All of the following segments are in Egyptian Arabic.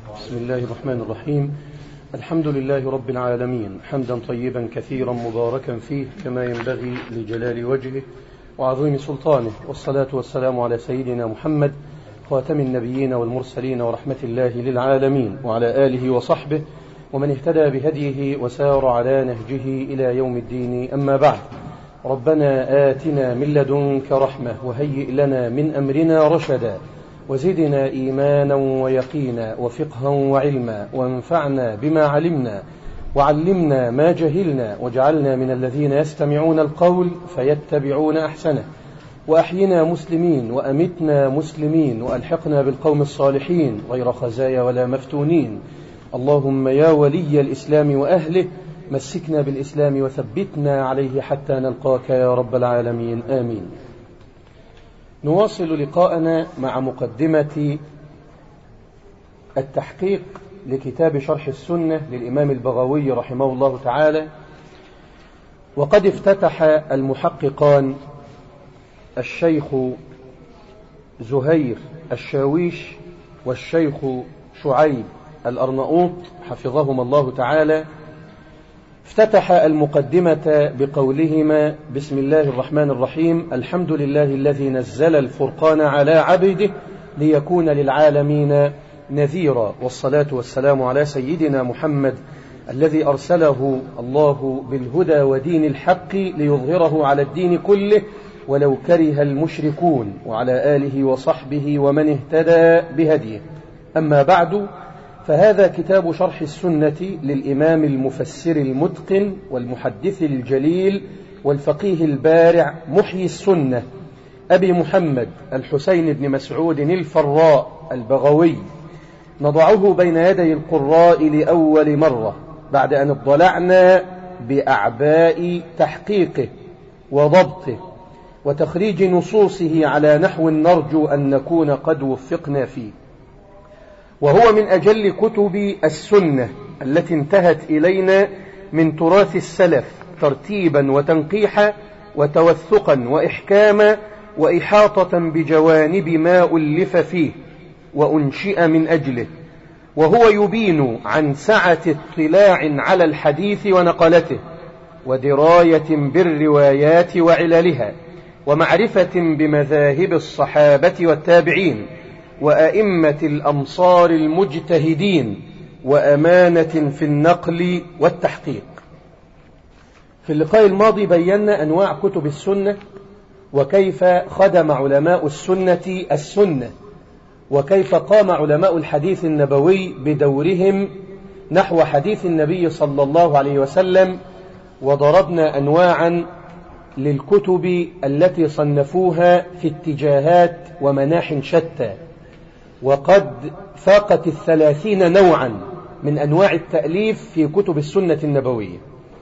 بسم الله الرحمن الرحيم الحمد لله رب العالمين حمدا طيبا كثيرا مباركا فيه كما ينبغي لجلال وجهه وعظيم سلطانه والصلاة والسلام على سيدنا محمد خاتم النبيين والمرسلين ورحمة الله للعالمين وعلى آله وصحبه ومن اهتدى بهديه وسار على نهجه إلى يوم الدين أما بعد ربنا آتنا من لدنك رحمة وهيئ لنا من أمرنا رشدا وزدنا إيمانا ويقينا وفقها وعلما وانفعنا بما علمنا وعلمنا ما جهلنا واجعلنا من الذين يستمعون القول فيتبعون أحسنه وأحينا مسلمين وأمتنا مسلمين وألحقنا بالقوم الصالحين غير خزايا ولا مفتونين اللهم يا ولي الإسلام وأهله مسكنا بالإسلام وثبتنا عليه حتى نلقاك يا رب العالمين آمين نواصل لقاءنا مع مقدمة التحقيق لكتاب شرح السنة للإمام البغوي رحمه الله تعالى وقد افتتح المحققان الشيخ زهير الشاويش والشيخ شعيب الأرنؤوط حفظهما الله تعالى افتتح المقدمة بقولهما بسم الله الرحمن الرحيم الحمد لله الذي نزل الفرقان على عبده ليكون للعالمين نذيرا والصلاة والسلام على سيدنا محمد الذي أرسله الله بالهدى ودين الحق ليظهره على الدين كله ولو كره المشركون وعلى آله وصحبه ومن اهتدى بهديه أما بعد فهذا كتاب شرح السنة للإمام المفسر المتقن والمحدث الجليل والفقيه البارع محيي السنة أبي محمد الحسين بن مسعود الفراء البغوي نضعه بين يدي القراء لأول مرة بعد أن اضلعنا بأعباء تحقيقه وضبطه وتخريج نصوصه على نحو نرجو أن نكون قد وفقنا فيه وهو من أجل كتب السنة التي انتهت إلينا من تراث السلف ترتيبا وتنقيحا وتوثقا وإحكاما وإحاطة بجوانب ما ألف فيه وأنشئ من أجله وهو يبين عن سعة اطلاع على الحديث ونقلته ودراية بالروايات وعللها ومعرفة بمذاهب الصحابة والتابعين وأئمة الأمصار المجتهدين وأمانة في النقل والتحقيق في اللقاء الماضي بينا أنواع كتب السنة وكيف خدم علماء السنة السنة وكيف قام علماء الحديث النبوي بدورهم نحو حديث النبي صلى الله عليه وسلم وضربنا أنواعا للكتب التي صنفوها في اتجاهات ومناح شتى وقد فاقت الثلاثين نوعا من أنواع التأليف في كتب السنة النبوية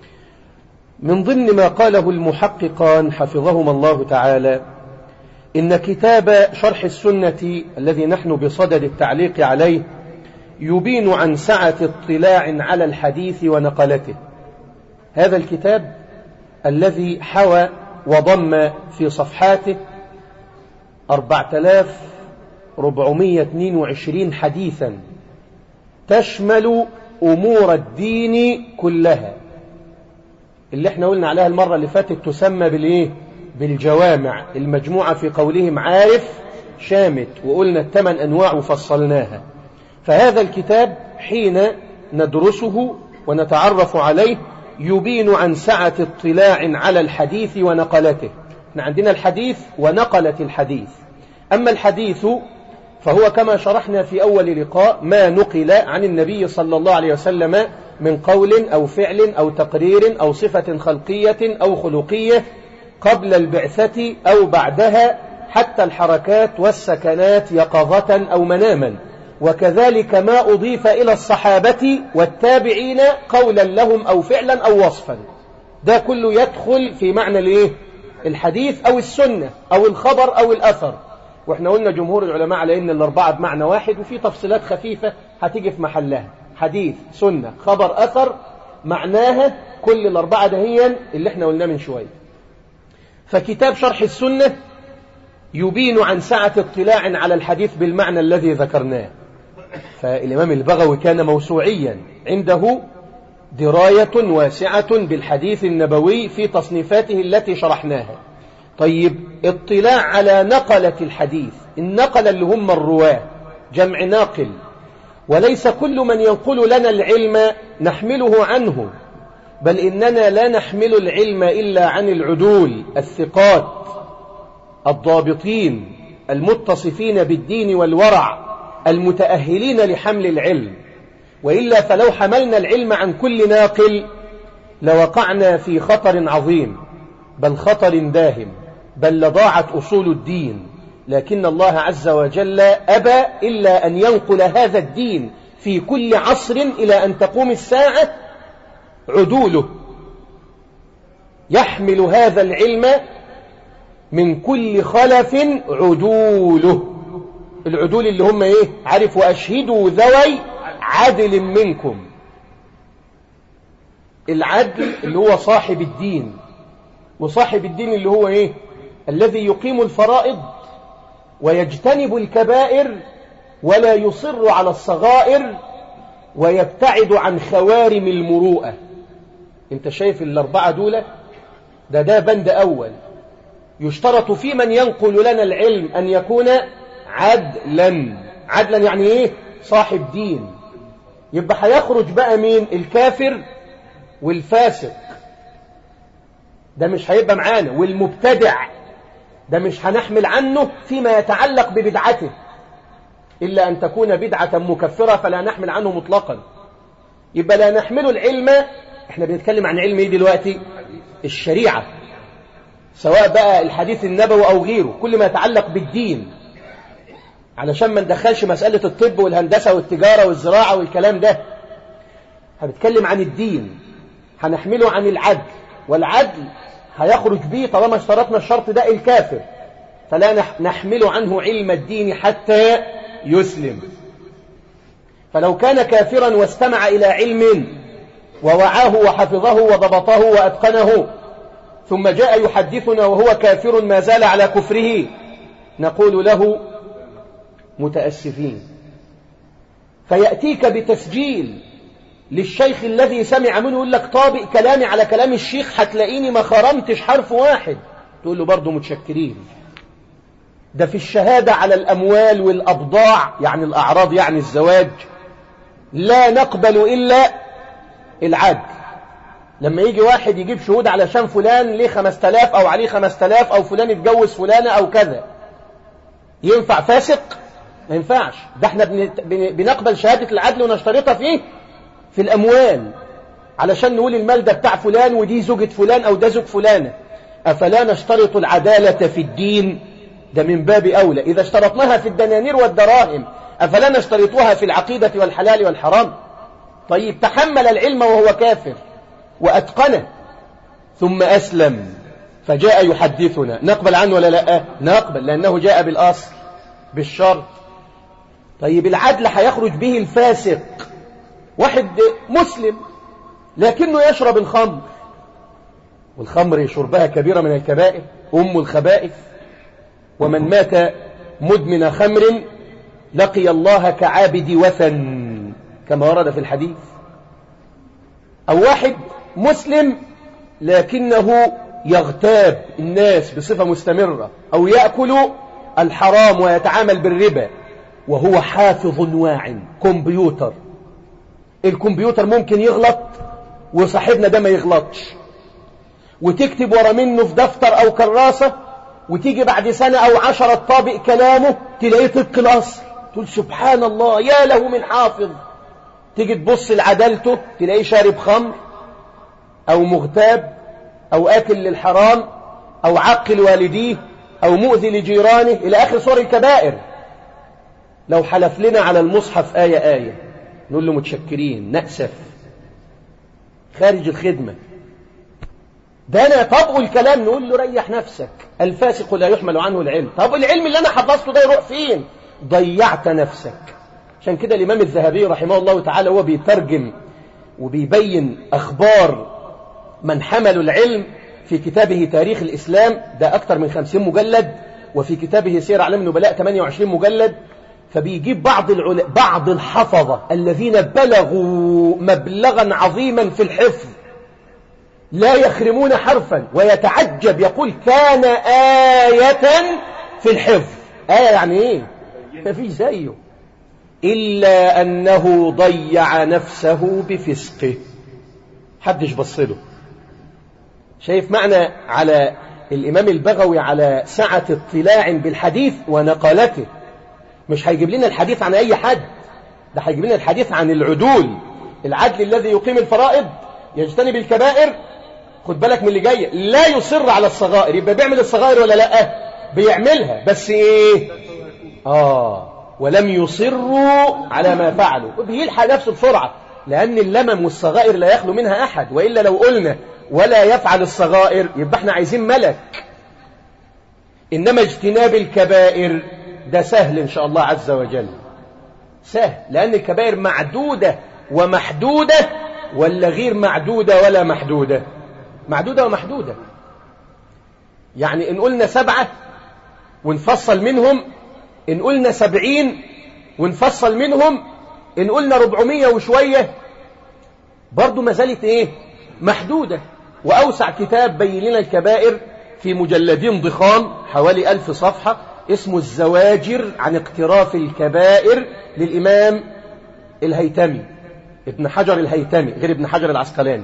من ضمن ما قاله المحققان حفظهما الله تعالى إن كتاب شرح السنة الذي نحن بصدد التعليق عليه يبين عن سعة اطلاع على الحديث ونقلته هذا الكتاب الذي حوى وضم في صفحاته أربعة آلاف 422 حديثا تشمل أمور الدين كلها اللي احنا قلنا عليها المرة اللي فاتت تسمى بالايه بالجوامع المجموعة في قولهم عارف شامت وقلنا الثمان أنواع وفصلناها فهذا الكتاب حين ندرسه ونتعرف عليه يبين عن سعة اطلاع على الحديث ونقلته احنا عندنا الحديث ونقلة الحديث أما الحديث فهو كما شرحنا في أول لقاء ما نقل عن النبي صلى الله عليه وسلم من قول أو فعل أو تقرير أو صفة خلقية أو خلقية قبل البعثة أو بعدها حتى الحركات والسكنات يقظة أو مناما وكذلك ما أضيف إلى الصحابة والتابعين قولا لهم أو فعلا أو وصفا ده كله يدخل في معنى الايه الحديث أو السنة أو الخبر أو الأثر واحنا قلنا جمهور العلماء على ان الاربعه بمعنى واحد وفي تفصيلات خفيفه هتيجي في محلها حديث سنه خبر اثر معناها كل الاربعه دهيا اللي احنا قلناه من شويه فكتاب شرح السنه يبين عن سعه اطلاع على الحديث بالمعنى الذي ذكرناه فالإمام البغوي كان موسوعيا عنده دراية واسعة بالحديث النبوي في تصنيفاته التي شرحناها طيب اطلاع على نقلة الحديث النقل اللي هم الرواه جمع ناقل وليس كل من ينقل لنا العلم نحمله عنه بل إننا لا نحمل العلم إلا عن العدول الثقات الضابطين المتصفين بالدين والورع المتأهلين لحمل العلم وإلا فلو حملنا العلم عن كل ناقل لوقعنا في خطر عظيم بل خطر داهم بل لضاعت أصول الدين لكن الله عز وجل أبى إلا أن ينقل هذا الدين في كل عصر إلى أن تقوم الساعة عدوله يحمل هذا العلم من كل خلف عدوله العدول اللي هم ايه عارف واشهدوا ذوي عدل منكم العدل اللي هو صاحب الدين وصاحب الدين اللي هو ايه الذي يقيم الفرائض ويجتنب الكبائر ولا يصر على الصغائر ويبتعد عن خوارم المروءة انت شايف الاربعة دولة ده ده بند اول يشترط في من ينقل لنا العلم ان يكون عدلا عدلا يعني ايه صاحب دين يبقى هيخرج بقى مين الكافر والفاسق ده مش هيبقى معانا والمبتدع ده مش هنحمل عنه فيما يتعلق ببدعته إلا أن تكون بدعة مكفرة فلا نحمل عنه مطلقا يبقى لا نحمل العلم احنا بنتكلم عن علم ايه دلوقتي الشريعة سواء بقى الحديث النبوي أو غيره كل ما يتعلق بالدين علشان ما ندخلش مسألة الطب والهندسة والتجارة والزراعة والكلام ده هنتكلم عن الدين هنحمله عن العدل والعدل هيخرج به طالما اشترطنا الشرط ده الكافر فلا نحمل عنه علم الدين حتى يسلم فلو كان كافرا واستمع إلى علم ووعاه وحفظه وضبطه وأتقنه ثم جاء يحدثنا وهو كافر ما زال على كفره نقول له متأسفين فيأتيك بتسجيل للشيخ الذي سمع منه يقول لك طابق كلامي على كلام الشيخ هتلاقيني ما خرمتش حرف واحد تقول له برضه متشكرين ده في الشهادة على الأموال والأبضاع يعني الأعراض يعني الزواج لا نقبل إلا العدل لما يجي واحد يجيب شهود علشان فلان ليه خمس تلاف أو عليه خمس تلاف أو فلان يتجوز فلانة أو كذا ينفع فاسق ما ينفعش ده احنا بنقبل شهادة العدل ونشترطها فيه في الأموال علشان نقول المال ده بتاع فلان ودي زوجة فلان أو ده زوج فلانة أفلا نشترط العدالة في الدين ده من باب أولى إذا اشترطناها في الدنانير والدراهم أفلا نشترطها في العقيدة والحلال والحرام طيب تحمل العلم وهو كافر وأتقنه ثم أسلم فجاء يحدثنا نقبل عنه ولا لا نقبل لأنه جاء بالأصل بالشرط طيب العدل هيخرج به الفاسق واحد مسلم لكنه يشرب الخمر والخمر شربها كبيرة من الكبائر أم الخبائث ومن مات مدمن خمر لقي الله كعابد وثن كما ورد في الحديث أو واحد مسلم لكنه يغتاب الناس بصفة مستمرة أو يأكل الحرام ويتعامل بالربا وهو حافظ واع كمبيوتر الكمبيوتر ممكن يغلط وصاحبنا ده ما يغلطش وتكتب ورا منه في دفتر أو كراسة وتيجي بعد سنة أو عشرة طابق كلامه تلاقيه طبق الأصل تقول سبحان الله يا له من حافظ تيجي تبص لعدالته تلاقيه شارب خمر أو مغتاب أو آكل للحرام أو عقل والديه أو مؤذي لجيرانه إلى آخر صور الكبائر لو حلف لنا على المصحف آية آية نقول له متشكرين نأسف خارج الخدمة ده أنا طبق الكلام نقول له ريح نفسك الفاسق لا يحمل عنه العلم طب العلم اللي أنا حفظته ده يروح فين ضيعت نفسك عشان كده الإمام الذهبي رحمه الله تعالى هو بيترجم وبيبين أخبار من حملوا العلم في كتابه تاريخ الإسلام ده أكثر من خمسين مجلد وفي كتابه سير أعلام النبلاء 28 مجلد فبيجيب بعض العل... بعض الحفظة الذين بلغوا مبلغا عظيما في الحفظ لا يخرمون حرفا ويتعجب يقول كان آية في الحفظ آية يعني ايه ما فيش زيه إلا أنه ضيع نفسه بفسقه حدش بصله شايف معنى على الإمام البغوي على سعة اطلاع بالحديث ونقلته مش هيجيب لنا الحديث عن أي حد ده هيجيب لنا الحديث عن العدول العدل الذي يقيم الفرائض يجتنب الكبائر خد بالك من اللي جاي لا يصر على الصغائر يبقى بيعمل الصغائر ولا لا بيعملها بس ايه اه ولم يصروا على ما فعلوا وبيلحق نفسه بسرعة لأن اللمم والصغائر لا يخلو منها أحد وإلا لو قلنا ولا يفعل الصغائر يبقى احنا عايزين ملك إنما اجتناب الكبائر ده سهل إن شاء الله عز وجل سهل لأن الكبائر معدودة ومحدودة ولا غير معدودة ولا محدودة معدودة ومحدودة يعني إن قلنا سبعة ونفصل منهم إن قلنا سبعين ونفصل منهم إن قلنا ربعمية وشوية برضو ما زالت إيه محدودة وأوسع كتاب بين لنا الكبائر في مجلدين ضخام حوالي ألف صفحة اسمه الزواجر عن اقتراف الكبائر للإمام الهيتمي ابن حجر الهيتمي غير ابن حجر العسقلاني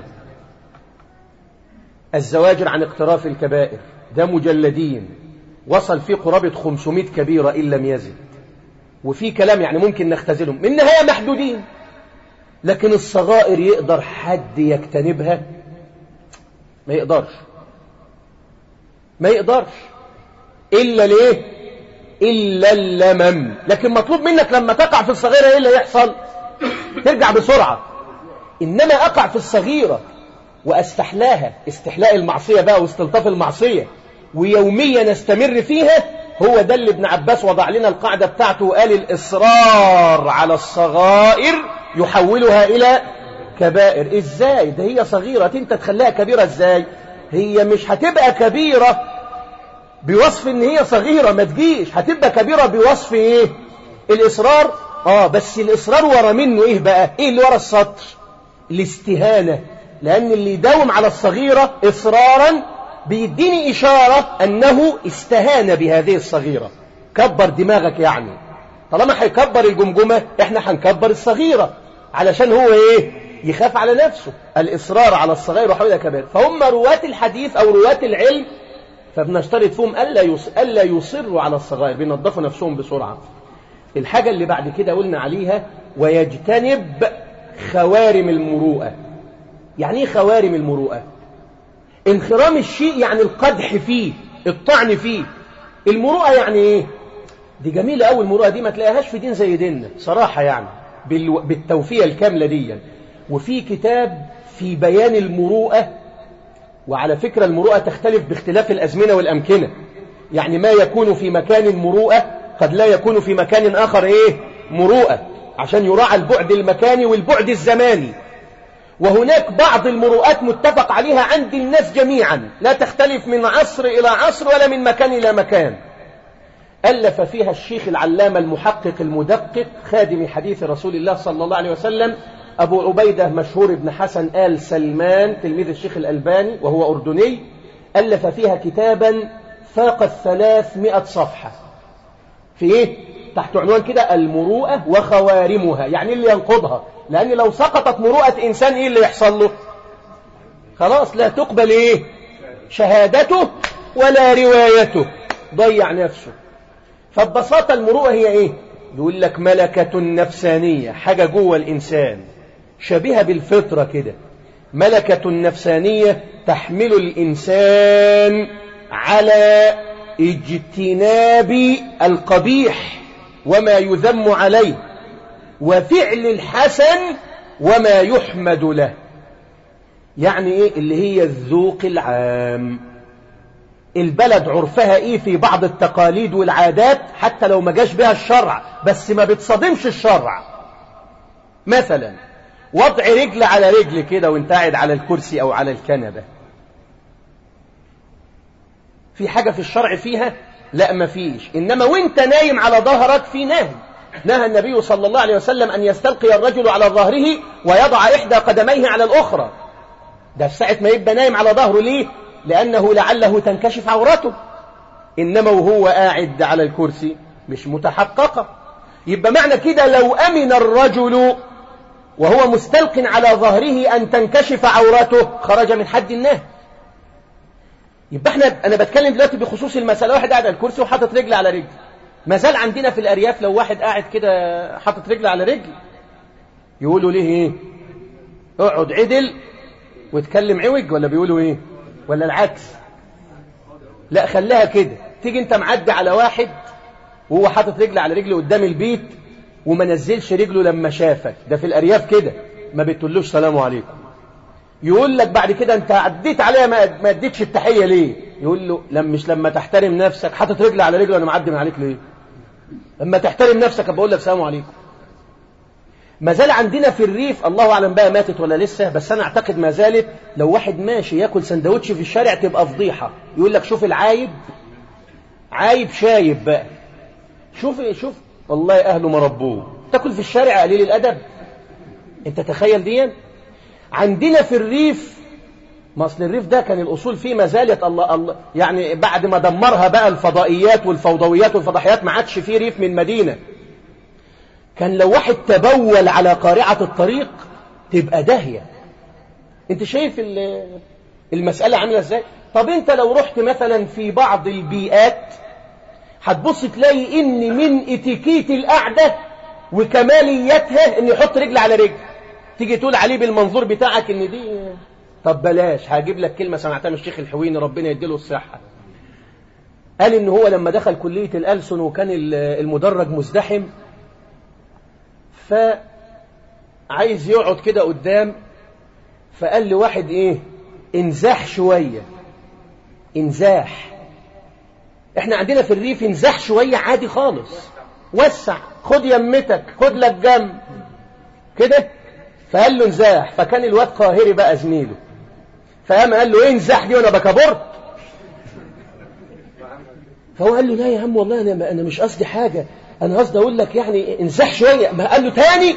الزواجر عن اقتراف الكبائر ده مجلدين وصل فيه قرابة 500 كبيرة إن لم يزد وفي كلام يعني ممكن نختزلهم من النهاية محدودين لكن الصغائر يقدر حد يجتنبها ما يقدرش ما يقدرش إلا ليه إلا اللمم لكن مطلوب منك لما تقع في الصغيرة إيه اللي يحصل ترجع بسرعة إنما أقع في الصغيرة وأستحلاها استحلاء المعصية بقى واستلطاف المعصية ويوميا نستمر فيها هو ده اللي ابن عباس وضع لنا القاعدة بتاعته وقال الإصرار على الصغائر يحولها إلى كبائر إزاي ده هي صغيرة انت تخليها كبيرة إزاي هي مش هتبقى كبيرة بوصف ان هي صغيرة ما تجيش هتبقى كبيرة بوصف ايه الإصرار اه بس الإصرار ورا منه ايه بقى ايه اللي ورا السطر الاستهانة لأن اللي يداوم على الصغيرة إصرارا بيديني إشارة أنه استهان بهذه الصغيرة كبر دماغك يعني طالما هيكبر الجمجمة احنا هنكبر الصغيرة علشان هو ايه يخاف على نفسه الإصرار على الصغير وحول كبير فهم رواة الحديث أو رواة العلم فبنشترط فيهم ألا, يص... ألا يصروا على الصغير بينظفوا نفسهم بسرعة الحاجة اللي بعد كده قلنا عليها ويجتنب خوارم المروءة يعني ايه خوارم المروءة انخرام الشيء يعني القدح فيه الطعن فيه المروءة يعني ايه دي جميلة أول المروءة دي ما تلاقيهاش في دين زي ديننا صراحة يعني بال... بالتوفية الكاملة دي وفي كتاب في بيان المروءة وعلى فكرة المروءة تختلف باختلاف الأزمنة والأمكنة يعني ما يكون في مكان مروءة قد لا يكون في مكان آخر إيه مروءة عشان يراعى البعد المكاني والبعد الزماني وهناك بعض المروءات متفق عليها عند الناس جميعا لا تختلف من عصر إلى عصر ولا من مكان إلى مكان ألف فيها الشيخ العلامة المحقق المدقق خادم حديث رسول الله صلى الله عليه وسلم أبو عبيدة مشهور بن حسن آل سلمان تلميذ الشيخ الألباني وهو أردني ألف فيها كتابا فاق الثلاثمائة صفحة في إيه؟ تحت عنوان كده المروءة وخوارمها يعني اللي ينقضها لأن لو سقطت مروءة إنسان إيه اللي يحصل له خلاص لا تقبل إيه شهادته ولا روايته ضيع نفسه فببساطة المروءة هي إيه يقول لك ملكة نفسانية حاجة جوه الإنسان شبيهة بالفطرة كده ملكة نفسانية تحمل الإنسان على اجتناب القبيح وما يذم عليه وفعل الحسن وما يحمد له يعني ايه اللي هي الذوق العام البلد عرفها ايه في بعض التقاليد والعادات حتى لو ما جاش بها الشرع بس ما بتصادمش الشرع مثلا وضع رجل على رجل كده وانت قاعد على الكرسي او على الكنبة في حاجة في الشرع فيها لا ما فيش انما وانت نايم على ظهرك في نهي نهى النبي صلى الله عليه وسلم أن يستلقي الرجل على ظهره ويضع إحدى قدميه على الأخرى ده في ساعة ما يبقى نايم على ظهره ليه لأنه لعله تنكشف عورته إنما وهو قاعد على الكرسي مش متحققة يبقى معنى كده لو أمن الرجل وهو مستلق على ظهره أن تنكشف عورته خرج من حد النهي يبقى احنا انا بتكلم دلوقتي بخصوص المسألة واحد قاعد على الكرسي وحاطط رجل على رجل ما زال عندنا في الأرياف لو واحد قاعد كده حاطط رجل على رجل يقولوا ليه ايه اقعد عدل واتكلم عوج ولا بيقولوا ايه ولا العكس لا خليها كده تيجي انت معدي على واحد وهو حاطط رجل على رجل قدام البيت وما نزلش رجله لما شافك ده في الأرياف كده ما بتقولوش سلام عليكم يقول لك بعد كده انت عديت عليها ما اديتش التحية ليه يقول له لم مش لما تحترم نفسك حاطط رجل على رجل وانا معدي من عليك ليه لما تحترم نفسك بقول لك سلام عليكم ما زال عندنا في الريف الله اعلم بقى ماتت ولا لسه بس انا اعتقد ما زالت لو واحد ماشي ياكل سندوتش في الشارع تبقى فضيحه يقول لك شوف العايب عايب شايب بقى شوف شوف والله اهله ما ربوه تاكل في الشارع قليل الادب انت تخيل دي عندنا في الريف ما اصل الريف ده كان الاصول فيه ما زالت الله الله يعني بعد ما دمرها بقى الفضائيات والفوضويات والفضحيات ما عادش فيه ريف من مدينه كان لو واحد تبول على قارعه الطريق تبقى داهيه انت شايف المساله عامله ازاي طب انت لو رحت مثلا في بعض البيئات هتبص تلاقي ان من اتيكيت القعده وكماليتها ان يحط رجل على رجل تيجي تقول عليه بالمنظور بتاعك ان دي طب بلاش هجيب لك كلمة سمعتها من الشيخ الحويني ربنا يديله الصحة قال ان هو لما دخل كلية الألسن وكان المدرج مزدحم فعايز يقعد كده قدام فقال لواحد ايه انزاح شوية انزاح احنا عندنا في الريف انزاح شوية عادي خالص وسع خد يمتك خد لك جنب كده فقال له انزاح فكان الواد قاهري بقى زميله فقام قال له ايه انزاح دي وانا بكبرت فهو قال له لا يا عم والله انا انا مش قصدي حاجه انا قصدي اقول لك يعني انزاح شويه ما قال له تاني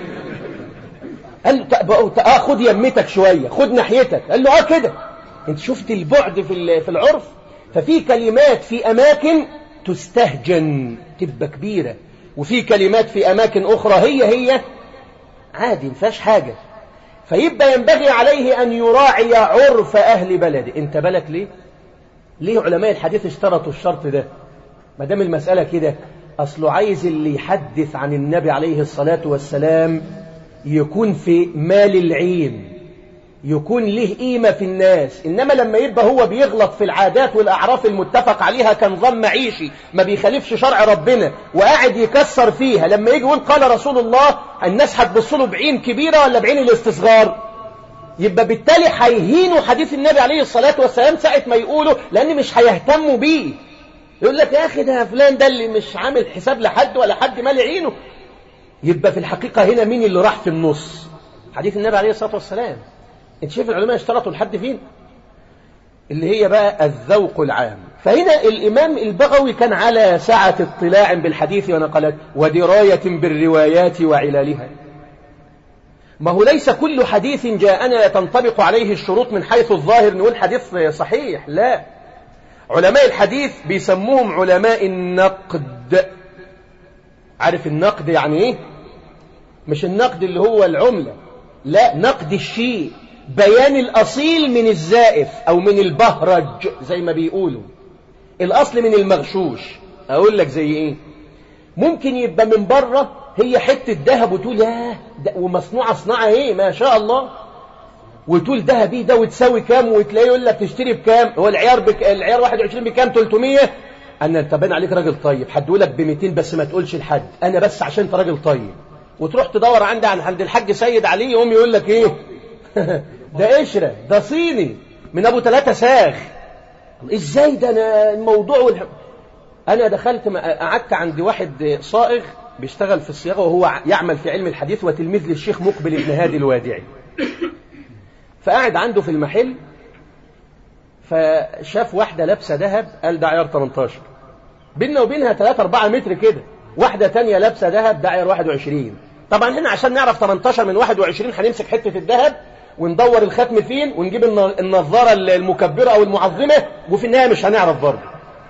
قال له اه خد يمتك شويه خد ناحيتك قال له اه كده انت شفت البعد في في العرف ففي كلمات في اماكن تستهجن تبقى كبيره وفي كلمات في اماكن اخرى هي هي عادي ما فيهاش حاجه فيبقى ينبغي عليه أن يراعي عرف أهل بلده انت بالك ليه ليه علماء الحديث اشترطوا الشرط ده ما دام المسألة كده أصله عايز اللي يحدث عن النبي عليه الصلاة والسلام يكون في مال العين يكون له قيمة في الناس إنما لما يبقى هو بيغلط في العادات والأعراف المتفق عليها كنظام معيشي ما بيخالفش شرع ربنا وقاعد يكسر فيها لما يجي يقول قال رسول الله الناس هتبص له بعين كبيرة ولا بعين الاستصغار يبقى بالتالي هيهينوا حديث النبي عليه الصلاة والسلام ساعة ما يقولوا لأن مش هيهتموا بيه يقول لك يا أخي ده فلان ده اللي مش عامل حساب لحد ولا حد مال عينه يبقى في الحقيقة هنا مين اللي راح في النص حديث النبي عليه الصلاة والسلام انت شايف العلماء اشترطوا لحد فين اللي هي بقى الذوق العام فهنا الإمام البغوي كان على سعة اطلاع بالحديث ونقلت ودراية بالروايات وعلالها ما هو ليس كل حديث جاءنا تنطبق عليه الشروط من حيث الظاهر نقول حديث صحيح لا علماء الحديث بيسموهم علماء النقد عارف النقد يعني ايه مش النقد اللي هو العملة لا نقد الشيء بيان الأصيل من الزائف أو من البهرج زي ما بيقولوا الأصل من المغشوش أقول لك زي إيه ممكن يبقى من بره هي حتة ذهب وتقول ياه ومصنوعة صناعة إيه ما شاء الله وتقول ذهبي ده وتساوي كام وتلاقيه يقول لك تشتري بكام هو العيار بك... العيار 21 بكام 300 انا انت باين عليك راجل طيب هديه لك ب 200 بس ما تقولش لحد انا بس عشان انت راجل طيب وتروح تدور عندي عند الحاج سيد علي يقوم يقول لك ايه ده قشرة ده صيني من ابو ثلاثة ساغ ازاي ده انا الموضوع والح... انا دخلت قعدت عند واحد صائغ بيشتغل في الصياغة وهو يعمل في علم الحديث وتلميذ للشيخ مقبل ابن هادي الوادعي فقعد عنده في المحل فشاف واحدة لابسة ذهب قال ده عيار 18 بيننا وبينها 3 4 متر كده واحدة تانية لابسة ذهب داعية 21 طبعا هنا عشان نعرف 18 من 21 هنمسك حتة الذهب وندور الختم فين ونجيب النظارة المكبرة أو المعظمة وفي النهاية مش هنعرف برضه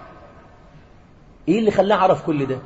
إيه اللي خلاه عرف كل ده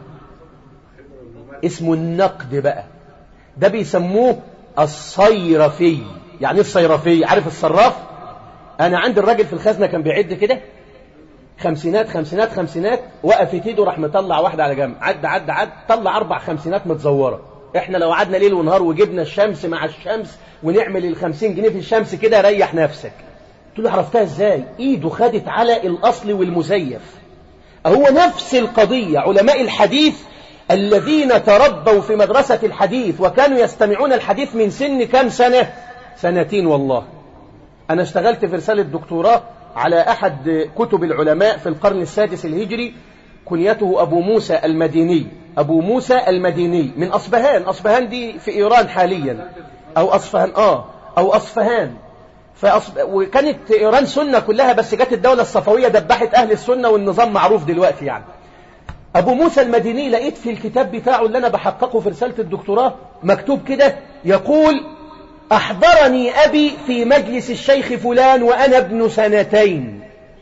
اسمه النقد بقى ده بيسموه الصيرفي يعني ايه الصيرفي عارف الصراف انا عندي الراجل في الخزنة كان بيعد كده خمسينات خمسينات خمسينات وقف في ايده راح مطلع واحدة على جنب عد عد عد طلع اربع خمسينات متزورة احنا لو قعدنا ليل ونهار وجبنا الشمس مع الشمس ونعمل الخمسين جنيه في الشمس كده ريح نفسك قلت له عرفتها ازاي ايده خدت على الاصل والمزيف هو نفس القضية علماء الحديث الذين تربوا في مدرسة الحديث وكانوا يستمعون الحديث من سن كم سنة سنتين والله أنا اشتغلت في رسالة دكتوراه على أحد كتب العلماء في القرن السادس الهجري كنيته أبو موسى المديني أبو موسى المديني من أصبهان أصبهان دي في إيران حاليا أو أصفهان آه أو أصفهان فأصب... وكانت إيران سنة كلها بس جت الدولة الصفوية دبحت أهل السنة والنظام معروف دلوقتي يعني أبو موسى المديني لقيت في الكتاب بتاعه اللي أنا بحققه في رسالة الدكتوراه مكتوب كده يقول أحضرني أبي في مجلس الشيخ فلان وأنا ابن سنتين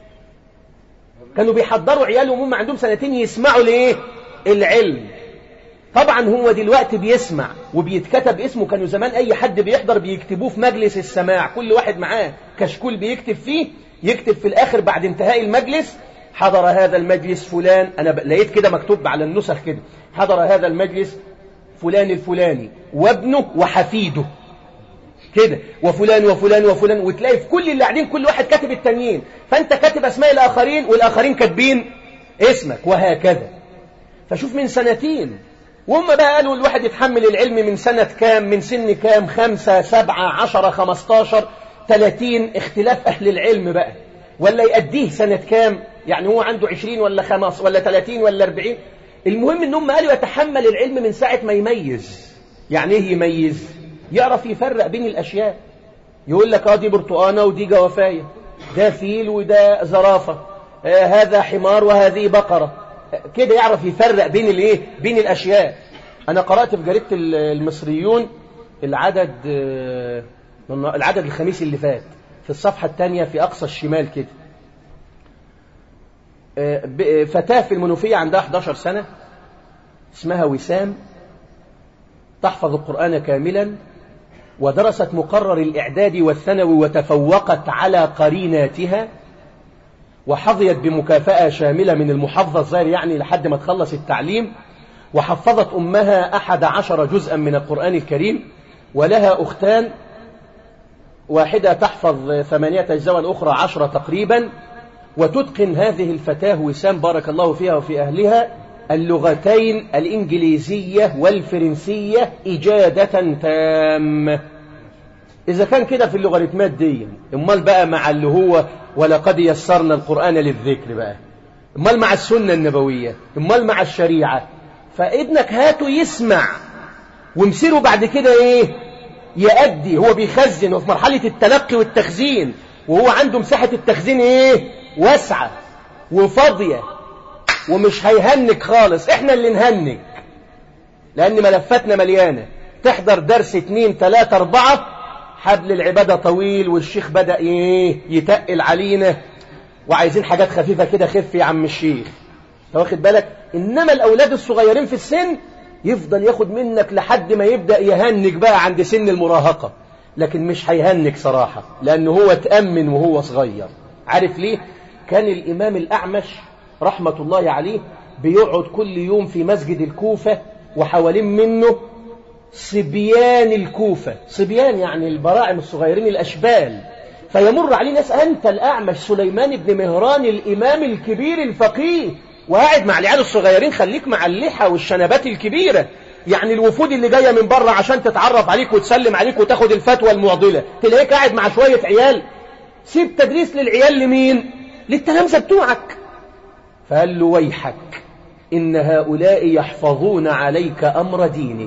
كانوا بيحضروا عيالهم هم عندهم سنتين يسمعوا لإيه العلم طبعا هو دلوقتي بيسمع وبيتكتب اسمه كانوا زمان أي حد بيحضر بيكتبوه في مجلس السماع كل واحد معاه كشكول بيكتب فيه يكتب في الآخر بعد انتهاء المجلس حضر هذا المجلس فلان أنا لقيت كده مكتوب على النسخ كده حضر هذا المجلس فلان الفلاني وابنه وحفيده كده وفلان وفلان وفلان وتلاقي في كل اللي قاعدين كل واحد كاتب التانيين فانت كاتب اسماء الاخرين والاخرين كاتبين اسمك وهكذا فشوف من سنتين وهم بقى قالوا الواحد يتحمل العلم من سنة كام من سن كام خمسة سبعة عشرة خمستاشر تلاتين اختلاف أهل العلم بقى ولا يأديه سنة كام يعني هو عنده عشرين ولا خمس ولا تلاتين ولا أربعين المهم ان هم قالوا يتحمل العلم من ساعة ما يميز يعني ايه يميز يعرف يفرق بين الأشياء يقول لك اه دي برتقانة ودي جوافاية ده فيل وده زرافة آه هذا حمار وهذه بقرة آه كده يعرف يفرق بين الايه بين الأشياء أنا قرأت في جريدة المصريون العدد آه العدد الخميس اللي فات في الصفحة الثانية في أقصى الشمال كده فتاة في المنوفية عندها 11 سنة اسمها وسام تحفظ القرآن كاملا ودرست مقرر الإعداد والثانوي وتفوقت على قريناتها وحظيت بمكافأة شاملة من المحافظة الظاهر يعني لحد ما تخلص التعليم وحفظت أمها أحد عشر جزءا من القرآن الكريم ولها أختان واحدة تحفظ ثمانية أجزاء والأخرى عشرة تقريبا وتتقن هذه الفتاة وسام بارك الله فيها وفي أهلها اللغتين الإنجليزية والفرنسية إجادة تامة إذا كان كده في اللغاريتمات دي امال بقى مع اللي هو ولقد يسرنا القرآن للذكر بقى امال مع السنة النبوية امال مع الشريعة فابنك هاته يسمع ومسيره بعد كده ايه يأدي هو بيخزن وفي مرحلة التلقي والتخزين وهو عنده مساحة التخزين ايه واسعة وفاضية ومش هيهنك خالص احنا اللي نهنك لان ملفاتنا مليانة تحضر درس اتنين تلاتة اربعة حبل العبادة طويل والشيخ بدأ ايه يتقل علينا وعايزين حاجات خفيفة كده خف يا عم الشيخ واخد بالك انما الاولاد الصغيرين في السن يفضل ياخد منك لحد ما يبدأ يهنك بقى عند سن المراهقة لكن مش هيهنك صراحة لأنه هو تأمن وهو صغير عارف ليه كان الإمام الأعمش رحمة الله عليه بيقعد كل يوم في مسجد الكوفة وحوالين منه صبيان الكوفة صبيان يعني البراعم الصغيرين الأشبال فيمر عليه ناس أنت الأعمش سليمان بن مهران الإمام الكبير الفقيه وقاعد مع العيال الصغيرين خليك مع اللحى والشنبات الكبيرة يعني الوفود اللي جاية من بره عشان تتعرف عليك وتسلم عليك وتاخد الفتوى المعضلة تلاقيك قاعد مع شوية عيال سيب تدريس للعيال لمين للتلامذة بتوعك فقال له ويحك إن هؤلاء يحفظون عليك أمر دينك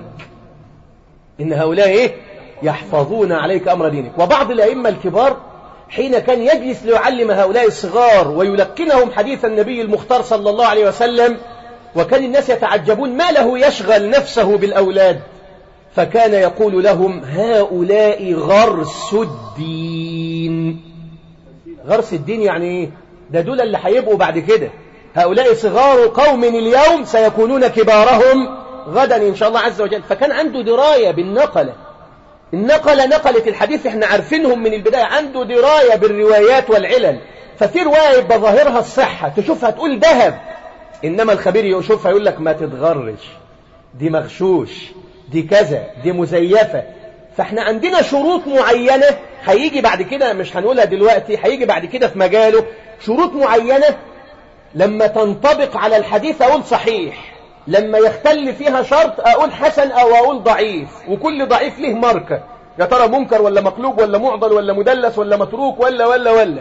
إن هؤلاء إيه؟ يحفظون عليك أمر دينك وبعض الأئمة الكبار حين كان يجلس ليعلم هؤلاء الصغار ويلقنهم حديث النبي المختار صلى الله عليه وسلم وكان الناس يتعجبون ما له يشغل نفسه بالأولاد فكان يقول لهم هؤلاء غرس الدين غرس الدين يعني ايه ده دول اللي هيبقوا بعد كده هؤلاء صغار قوم اليوم سيكونون كبارهم غدا إن شاء الله عز وجل فكان عنده دراية بالنقلة النقلة نقلت الحديث احنا عارفينهم من البداية عنده دراية بالروايات والعلل ففي رواية يبقى ظاهرها الصحة تشوفها تقول ذهب إنما الخبير يشوفها يقول لك ما تتغرش دي مغشوش دي كذا دي مزيفة فاحنا عندنا شروط معينة هيجي بعد كده مش هنقولها دلوقتي هيجي بعد كده في مجاله شروط معينة لما تنطبق على الحديث أقول صحيح لما يختل فيها شرط أقول حسن أو أقول ضعيف وكل ضعيف له ماركة يا ترى منكر ولا مقلوب ولا معضل ولا مدلس ولا متروك ولا ولا ولا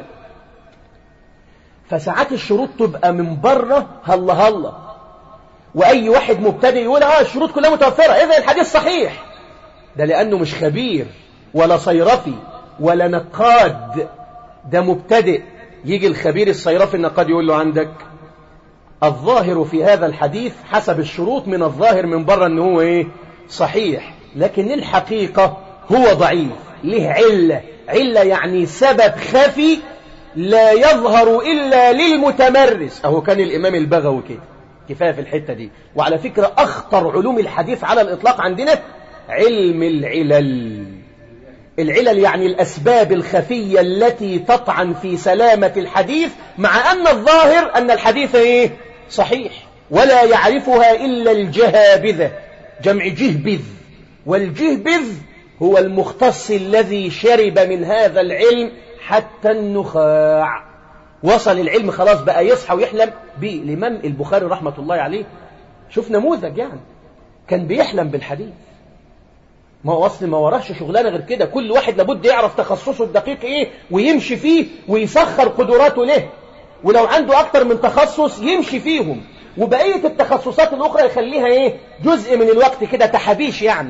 فساعات الشروط تبقى من بره هلا هلا وأي واحد مبتدئ يقول اه الشروط كلها متوفرة إذا الحديث صحيح ده لأنه مش خبير ولا صيرفي ولا نقاد ده مبتدئ يجي الخبير الصيرفي النقاد يقول له عندك الظاهر في هذا الحديث حسب الشروط من الظاهر من بره أنه هو إيه صحيح لكن الحقيقة هو ضعيف له علة علة يعني سبب خفي لا يظهر إلا للمتمرس أهو كان الإمام البغوي كده كفاية في الحتة دي وعلى فكرة أخطر علوم الحديث على الإطلاق عندنا علم العلل العلل يعني الأسباب الخفية التي تطعن في سلامة الحديث مع أن الظاهر أن الحديث إيه؟ صحيح ولا يعرفها إلا الجهابذة جمع جهبذ والجهبذ هو المختص الذي شرب من هذا العلم حتى النخاع وصل العلم خلاص بقى يصحى ويحلم به الإمام البخاري رحمة الله عليه شوف نموذج يعني كان بيحلم بالحديث ما هو أصل ما وراش شغلانة غير كده كل واحد لابد يعرف تخصصه الدقيق إيه ويمشي فيه ويسخر قدراته له ولو عنده أكتر من تخصص يمشي فيهم وبقية التخصصات الأخرى يخليها إيه جزء من الوقت كده تحابيش يعني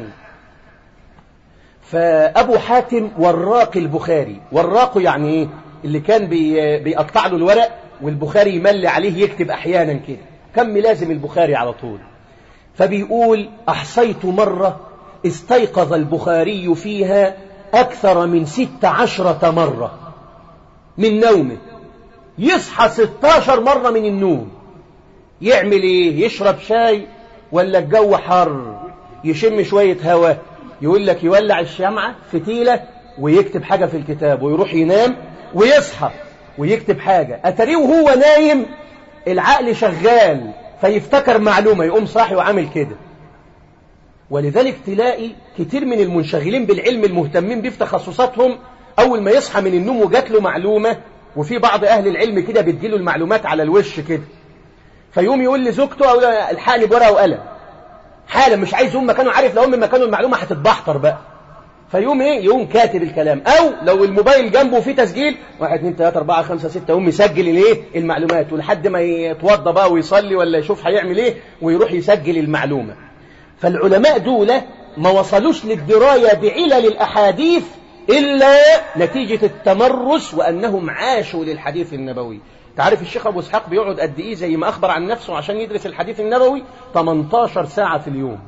فأبو حاتم وراق البخاري وراقه يعني إيه اللي كان بي بيقطع له الورق والبخاري يملي عليه يكتب أحيانا كده كم ملازم البخاري على طول فبيقول أحصيت مرة استيقظ البخاري فيها أكثر من ست عشرة مرة من نومه يصحى ستاشر مرة من النوم يعمل ايه يشرب شاي ولا الجو حر يشم شوية هواء يقول لك يولع الشمعة فتيلة ويكتب حاجة في الكتاب ويروح ينام ويصحى ويكتب حاجة أتريه وهو نايم العقل شغال فيفتكر معلومة يقوم صاحي وعامل كده ولذلك تلاقي كتير من المنشغلين بالعلم المهتمين بيه في تخصصاتهم أول ما يصحى من النوم وجات له معلومة وفي بعض أهل العلم كده بيديله المعلومات على الوش كده فيقوم يقول لزوجته أو الحقني بورقة وقلم حالا مش عايز يقوم مكانه عارف لو قام من مكانه المعلومة هتتبحتر بقى فيقوم ايه يقوم كاتب الكلام او لو الموبايل جنبه فيه تسجيل واحد اثنين ثلاثة أربعة خمسة ستة يقوم يسجل الايه المعلومات ولحد ما يتوضى بقى ويصلي ولا يشوف هيعمل ايه ويروح يسجل المعلومة فالعلماء دول ما وصلوش للدراية بعلل الأحاديث إلا نتيجة التمرس وأنهم عاشوا للحديث النبوي تعرف الشيخ أبو اسحاق بيقعد قد إيه زي ما أخبر عن نفسه عشان يدرس الحديث النبوي 18 ساعة في اليوم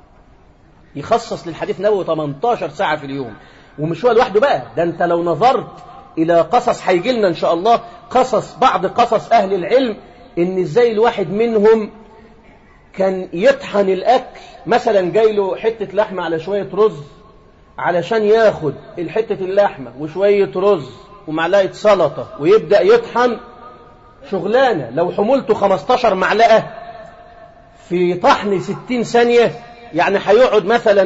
يخصص للحديث النبوي 18 ساعة في اليوم ومش هو لوحده بقى ده أنت لو نظرت إلى قصص هيجي لنا إن شاء الله قصص بعض قصص أهل العلم إن إزاي الواحد منهم كان يطحن الأكل مثلا جاي له حتة لحمة على شوية رز علشان ياخد الحتة اللحمة وشوية رز ومعلقة سلطة ويبدأ يطحن شغلانة لو حمولته 15 معلقة في طحن 60 ثانية يعني هيقعد مثلا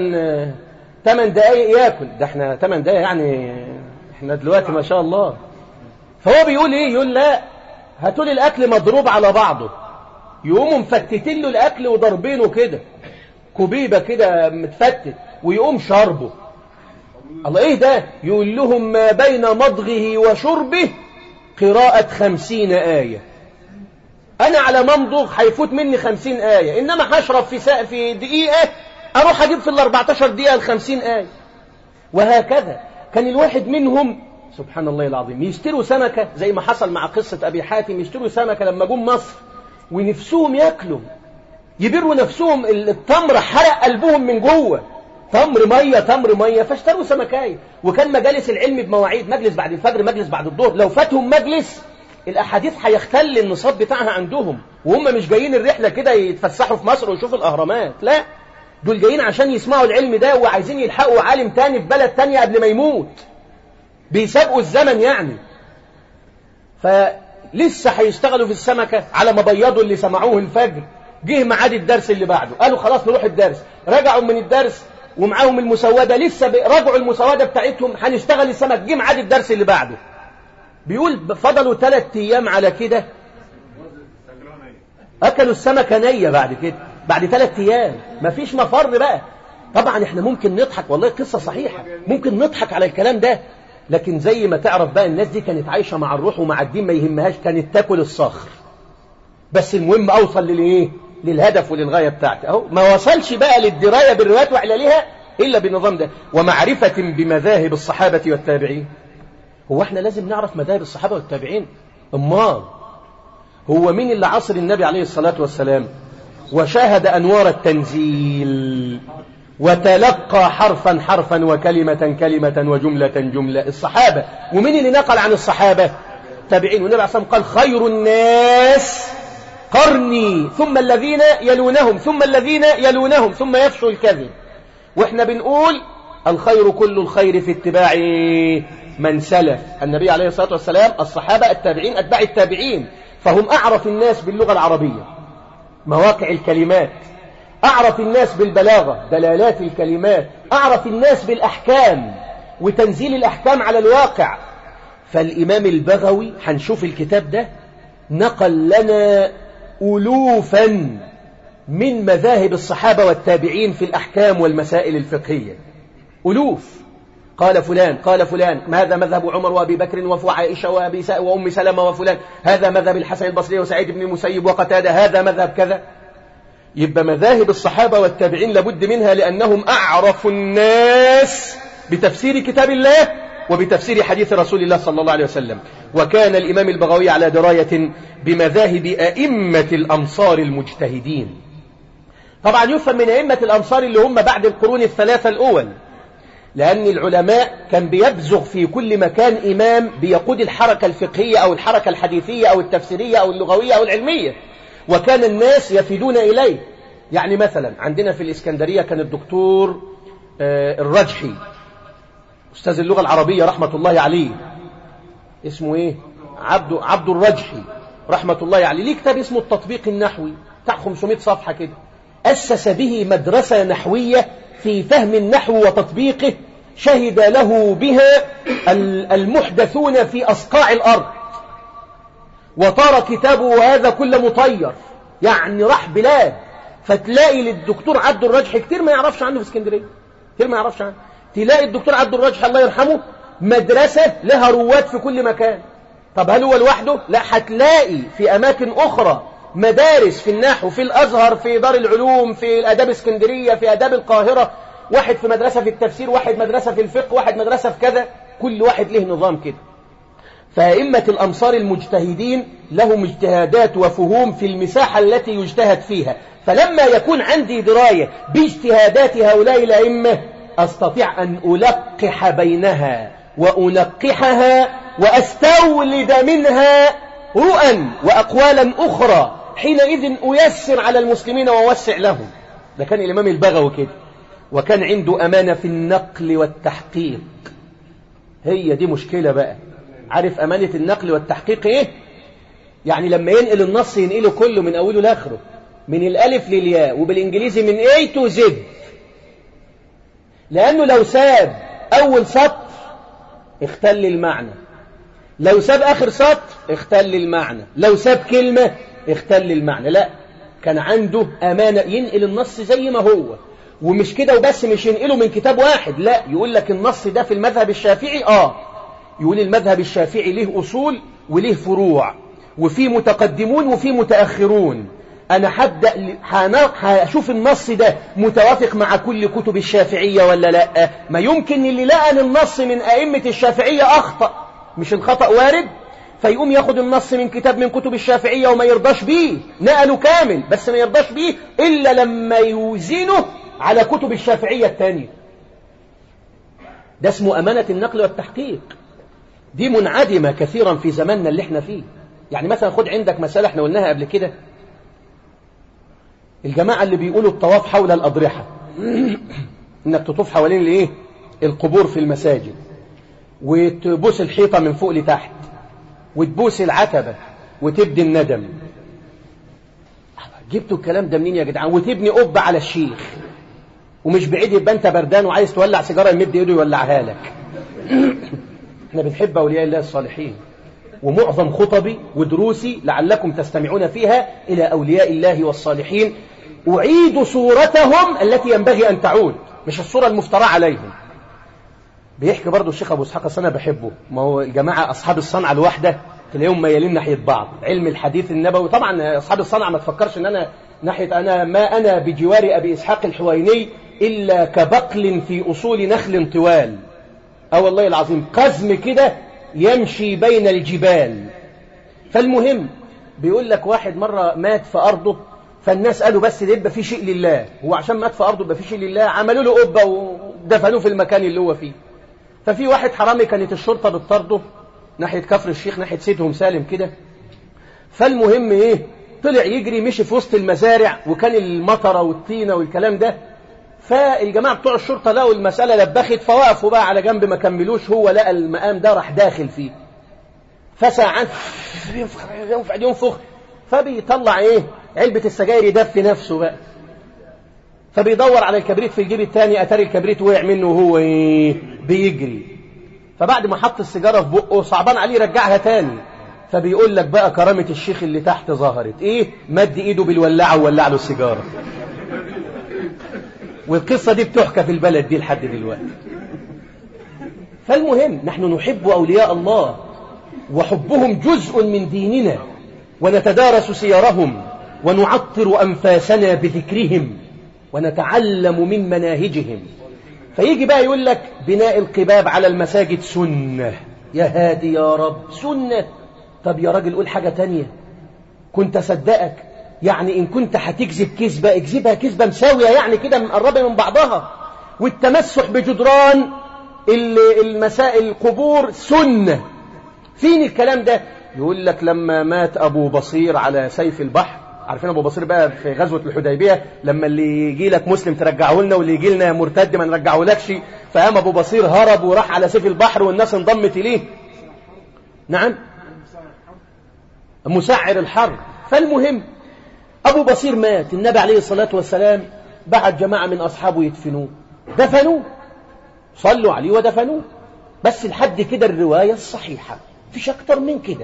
8 دقايق ياكل ده احنا 8 دقايق يعني احنا دلوقتي ما شاء الله فهو بيقول ايه يقول لا هاتوا لي الاكل مضروب على بعضه يقوموا مفتتين له الاكل وضربينه كده كوبيبه كده متفتت ويقوم شاربه الله ايه ده يقول لهم ما بين مضغه وشربه قراءة خمسين آية أنا على ممضغ هيفوت مني خمسين آية إنما هشرب في ساعة في دقيقة أروح أجيب في الأربعتاشر دقيقة الخمسين آية وهكذا كان الواحد منهم سبحان الله العظيم يشتروا سمكة زي ما حصل مع قصة أبي حاتم يشتروا سمكة لما جم مصر ونفسهم ياكلوا يبروا نفسهم التمر حرق قلبهم من جوه تمر مية تمر مية فاشتروا سمكاية وكان مجالس العلم بمواعيد مجلس بعد الفجر مجلس بعد الظهر لو فاتهم مجلس الأحاديث هيختل النصاب بتاعها عندهم وهم مش جايين الرحلة كده يتفسحوا في مصر ويشوفوا الأهرامات لا دول جايين عشان يسمعوا العلم ده وعايزين يلحقوا عالم تاني في بلد تانية قبل ما يموت بيسابقوا الزمن يعني فلسه هيشتغلوا في السمكة على ما بيضوا اللي سمعوه الفجر جه ميعاد الدرس اللي بعده قالوا خلاص نروح الدرس رجعوا من الدرس ومعاهم المسودة لسه رجعوا المسودة بتاعتهم هنشتغل السمك جه ميعاد الدرس اللي بعده بيقول فضلوا ثلاث ايام على كده اكلوا السمكة نية بعد كده بعد ثلاث ايام مفيش مفر بقى طبعا احنا ممكن نضحك والله قصة صحيحة ممكن نضحك على الكلام ده لكن زي ما تعرف بقى الناس دي كانت عايشة مع الروح ومع الدين ما يهمهاش كانت تاكل الصخر بس المهم اوصل للايه للهدف وللغاية بتاعتي اهو ما وصلش بقى للدراية بالروايات وعلالها إلا بالنظام ده ومعرفة بمذاهب الصحابة والتابعين هو احنا لازم نعرف مذاهب الصحابة والتابعين امال هو مين اللي عصر النبي عليه الصلاة والسلام وشاهد أنوار التنزيل وتلقى حرفا حرفا وكلمة كلمة وجملة جملة الصحابة ومين اللي نقل عن الصحابة تابعين والنبي عليه الصلاة والسلام قال خير الناس قرني ثم الذين يلونهم ثم الذين يلونهم ثم يفشوا الكذب واحنا بنقول الخير كل الخير في اتباع من سلف النبي عليه الصلاة والسلام الصحابة التابعين أتباع التابعين فهم أعرف الناس باللغة العربية مواقع الكلمات أعرف الناس بالبلاغة دلالات الكلمات أعرف الناس بالأحكام وتنزيل الأحكام على الواقع فالإمام البغوي هنشوف الكتاب ده نقل لنا ألوفا من مذاهب الصحابة والتابعين في الأحكام والمسائل الفقهية ألوف قال فلان قال فلان هذا مذهب عمر وأبي بكر وفو عائشة وأبي وأم سلمة وفلان هذا مذهب الحسن البصري وسعيد بن المسيب وقتادة هذا مذهب كذا يبقى مذاهب الصحابة والتابعين لابد منها لأنهم أعرف الناس بتفسير كتاب الله وبتفسير حديث رسول الله صلى الله عليه وسلم وكان الإمام البغوي على دراية بمذاهب أئمة الأمصار المجتهدين طبعا يفهم من أئمة الأمصار اللي هم بعد القرون الثلاثة الأول لأن العلماء كان بيبزغ في كل مكان إمام بيقود الحركة الفقهية أو الحركة الحديثية أو التفسيرية أو اللغوية أو العلمية وكان الناس يفيدون إليه يعني مثلا عندنا في الإسكندرية كان الدكتور الرجحي أستاذ اللغة العربية رحمة الله عليه اسمه إيه عبد, عبد الرجحي رحمة الله عليه ليه كتاب اسمه التطبيق النحوي بتاع 500 صفحة كده أسس به مدرسة نحوية في فهم النحو وتطبيقه شهد له بها المحدثون في أصقاع الأرض وطار كتابه هذا كل مطير يعني راح بلاد فتلاقي للدكتور عبد الرجح كتير ما يعرفش عنه في اسكندرية كتير ما يعرفش عنه تلاقي الدكتور عبد الرجح الله يرحمه مدرسة لها رواد في كل مكان طب هل هو لوحده؟ لا هتلاقي في أماكن أخرى مدارس في النحو في الأزهر في دار العلوم في الأداب اسكندرية في أداب القاهرة واحد في مدرسة في التفسير واحد مدرسة في الفقه واحد مدرسة في كذا كل واحد له نظام كده فأئمة الأمصار المجتهدين لهم اجتهادات وفهوم في المساحة التي يجتهد فيها فلما يكون عندي دراية باجتهادات هؤلاء الأئمة أستطيع أن ألقح بينها وأنقحها وأستولد منها رؤى وأقوالا أخرى حينئذ أيسر على المسلمين وأوسع لهم ده كان الإمام البغوي كده وكان عنده أمانة في النقل والتحقيق هي دي مشكلة بقى عارف أمانة النقل والتحقيق إيه؟ يعني لما ينقل النص ينقله كله من أوله لآخره من الألف للياء وبالإنجليزي من A to Z لأنه لو ساب أول سطر اختل المعنى لو ساب آخر سطر اختل المعنى لو ساب كلمة اختل المعنى لا كان عنده أمانة ينقل النص زي ما هو ومش كده وبس مش ينقله من كتاب واحد لا يقول لك النص ده في المذهب الشافعي آه يقول المذهب الشافعي له أصول وله فروع وفي متقدمون وفي متأخرون أنا هبدأ هشوف النص ده متوافق مع كل كتب الشافعية ولا لا ما يمكن اللي لقى النص من أئمة الشافعية أخطأ مش الخطأ وارد فيقوم ياخد النص من كتاب من كتب الشافعية وما يرضاش بيه نقله كامل بس ما يرضاش بيه إلا لما يوزنه على كتب الشافعية الثانية ده اسمه أمانة النقل والتحقيق دي منعدمة كثيرا في زماننا اللي احنا فيه يعني مثلا خد عندك مسألة احنا قلناها قبل كده الجماعة اللي بيقولوا الطواف حول الأضرحة انك تطوف حوالين الايه القبور في المساجد وتبوس الحيطة من فوق لتحت وتبوس العتبة وتبدي الندم جبتوا الكلام ده منين يا جدعان وتبني قبة على الشيخ ومش بعيد يبقى انت بردان وعايز تولع سيجاره يمد ايده يولعها لك احنا بنحب اولياء الله الصالحين ومعظم خطبي ودروسي لعلكم تستمعون فيها الى اولياء الله والصالحين اعيد صورتهم التي ينبغي ان تعود مش الصوره المفتراه عليهم بيحكي برضه الشيخ ابو اسحاق انا بحبه ما هو الجماعه اصحاب الصنعه الواحده تلاقيهم ميالين ناحيه بعض علم الحديث النبوي طبعا اصحاب الصنعه ما تفكرش ان انا ناحيه انا ما انا بجوار ابي اسحاق الحويني الا كبقل في اصول نخل طوال اه والله العظيم قزم كده يمشي بين الجبال فالمهم بيقول لك واحد مره مات في ارضه فالناس قالوا بس ده يبقى في شيء لله هو عشان مات في ارضه يبقى في شيء لله عملوا له قبه ودفنوه في المكان اللي هو فيه ففي واحد حرامي كانت الشرطه بتطرده ناحيه كفر الشيخ ناحيه سيدهم سالم كده فالمهم ايه طلع يجري مشي في وسط المزارع وكان المطره والطينه والكلام ده فالجماعه بتوع الشرطه لقوا المساله لبخت فوقفوا بقى على جنب ما كملوش هو لقى المقام ده راح داخل فيه فساعات ينفخ ينفخ ينفخ فبيطلع ايه علبه السجاير يدفي نفسه بقى فبيدور على الكبريت في الجيب الثاني اتاري الكبريت وقع منه وهو ايه بيجري فبعد ما حط السيجاره في بقه صعبان عليه يرجعها تاني فبيقول لك بقى كرامه الشيخ اللي تحت ظهرت ايه مد ايده بالولاعه وولع له السيجاره والقصه دي بتحكى في البلد دي لحد دلوقتي فالمهم نحن نحب اولياء الله وحبهم جزء من ديننا ونتدارس سيرهم ونعطر انفاسنا بذكرهم ونتعلم من مناهجهم فيجي بقى يقول لك بناء القباب على المساجد سنة يا هادي يا رب سنة طب يا راجل قول حاجة تانية كنت أصدقك يعني إن كنت هتكذب كذبة اكذبها كذبة مساوية يعني كده مقربة من بعضها والتمسح بجدران المسائل القبور سنة فين الكلام ده يقول لك لما مات أبو بصير على سيف البحر عارفين ابو بصير بقى في غزوه الحديبيه لما اللي يجي لك مسلم ترجعه لنا واللي يجي لنا مرتد ما نرجعه لكش فقام ابو بصير هرب وراح على سيف البحر والناس انضمت اليه نعم مسعر الحرب فالمهم ابو بصير مات النبي عليه الصلاه والسلام بعت جماعه من اصحابه يدفنوه دفنوه صلوا عليه ودفنوه بس لحد كده الروايه الصحيحه فيش اكتر من كده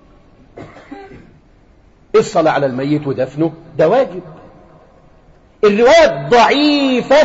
الصلاة على الميت ودفنه ده واجب الرواية الضعيفة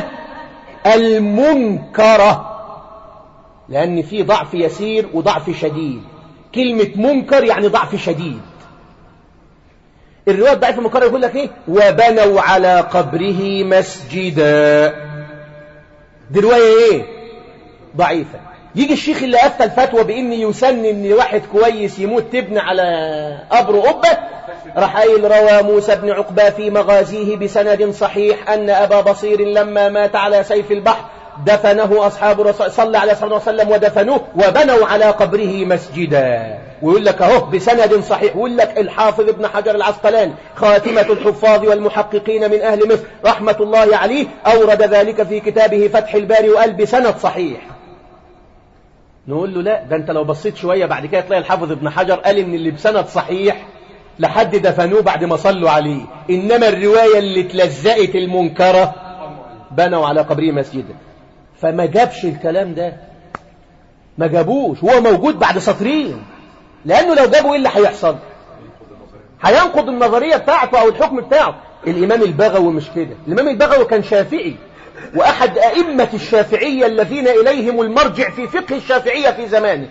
المنكرة لأن في ضعف يسير وضعف شديد كلمة منكر يعني ضعف شديد الرواية الضعيفة المنكرة يقول لك ايه وبنوا على قبره مسجدا دي رواية ايه ضعيفة يجي الشيخ اللي أفتى الفتوى بإن يسن إن واحد كويس يموت تبني على قبره قبة راح قايل روى موسى بن عقبة في مغازيه بسند صحيح أن أبا بصير لما مات على سيف البحر دفنه أصحاب رسول صلى عليه الصلاة والسلام ودفنوه وبنوا على قبره مسجدا ويقول لك أهو بسند صحيح ويقول لك الحافظ ابن حجر العسقلاني خاتمة الحفاظ والمحققين من أهل مصر رحمة الله عليه أورد ذلك في كتابه فتح الباري وقال بسند صحيح نقول له لا ده انت لو بصيت شوية بعد كده تلاقي الحافظ ابن حجر قال ان اللي بسند صحيح لحد دفنوه بعد ما صلوا عليه إنما الرواية اللي تلزقت المنكرة بنوا على قبره مسجدا فما جابش الكلام ده ما جابوش هو موجود بعد سطرين لأنه لو جابوا إيه اللي هيحصل هينقض النظرية بتاعته أو الحكم بتاعه الإمام البغوي مش كده الإمام البغوي كان شافعي وأحد أئمة الشافعية الذين إليهم المرجع في فقه الشافعية في زمانه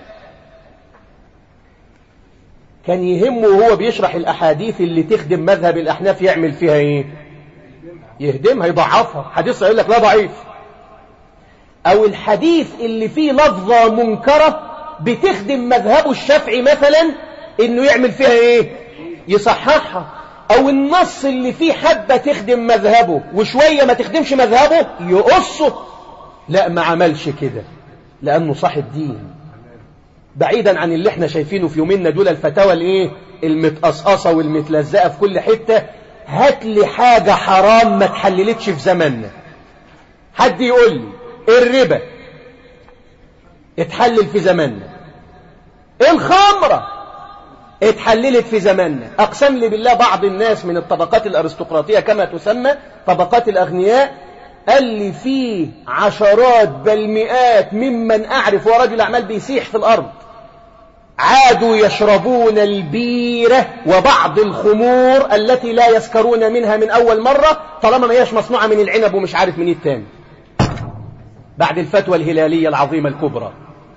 كان يهمه وهو بيشرح الأحاديث اللي تخدم مذهب الأحناف يعمل فيها إيه يهدمها يضعفها حديث يقول لك لا ضعيف أو الحديث اللي فيه لفظة منكرة بتخدم مذهبه الشافعي مثلا انه يعمل فيها ايه يصححها او النص اللي فيه حبة تخدم مذهبه وشوية ما تخدمش مذهبه يقصه لا ما عملش كده لانه صاحب دين بعيدا عن اللي احنا شايفينه في يومنا دول الفتاوى الايه المتقصقصة والمتلزقة في كل حتة هات لي حاجة حرام ما تحللتش في زماننا حد يقول لي الربا اتحلل في زماننا الخمرة اتحللت في زماننا أقسم لي بالله بعض الناس من الطبقات الأرستقراطية كما تسمى طبقات الأغنياء قال لي فيه عشرات بل مئات ممن أعرف ورجل أعمال بيسيح في الأرض عادوا يشربون البيرة وبعض الخمور التي لا يسكرون منها من أول مرة طالما ما هيش مصنوعة من العنب ومش عارف من التاني بعد الفتوى الهلالية العظيمة الكبرى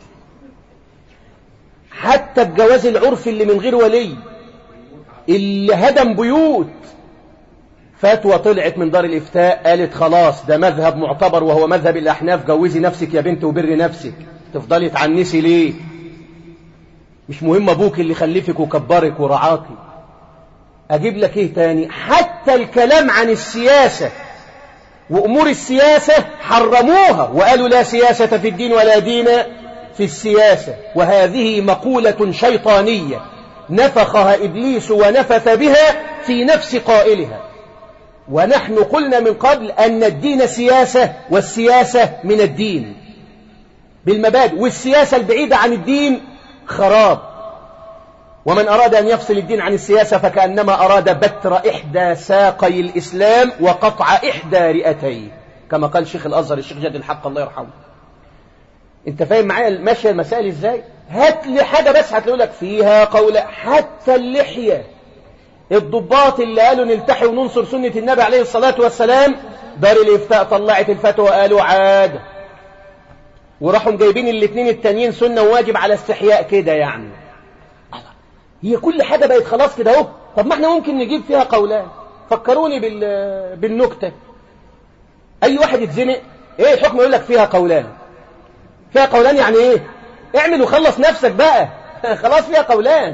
حتى الجواز العرفي اللي من غير ولي اللي هدم بيوت فتوى طلعت من دار الإفتاء قالت خلاص ده مذهب معتبر وهو مذهب الأحناف جوزي نفسك يا بنت وبر نفسك تفضلي تعنسي ليه مش مهم أبوك اللي خلفك وكبرك ورعاكي أجيب لك إيه تاني حتى الكلام عن السياسة وأمور السياسة حرموها وقالوا لا سياسة في الدين ولا دين في السياسة وهذه مقولة شيطانية نفخها إبليس ونفث بها في نفس قائلها ونحن قلنا من قبل أن الدين سياسة والسياسة من الدين بالمبادئ والسياسة البعيدة عن الدين خراب ومن أراد أن يفصل الدين عن السياسة فكأنما أراد بتر إحدى ساقي الإسلام وقطع إحدى رئتيه كما قال شيخ الأزهر الشيخ جاد الحق الله يرحمه انت فاهم معايا ماشيه المسائل ازاي هات لي حاجه بس هتقول لك فيها قول حتى اللحيه الضباط اللي قالوا نلتحي وننصر سنه النبي عليه الصلاه والسلام دار الافتاء طلعت الفتوى قالوا عاد وراحوا جايبين الاثنين التانيين سنه وواجب على استحياء كده يعني هي كل حاجه بقت خلاص كده اهو طب ما احنا ممكن نجيب فيها قولان فكروني بال بالنكته اي واحد يتزنق ايه الحكم يقول لك فيها قولان فيها قولان يعني ايه اعمل وخلص نفسك بقى خلاص فيها قولان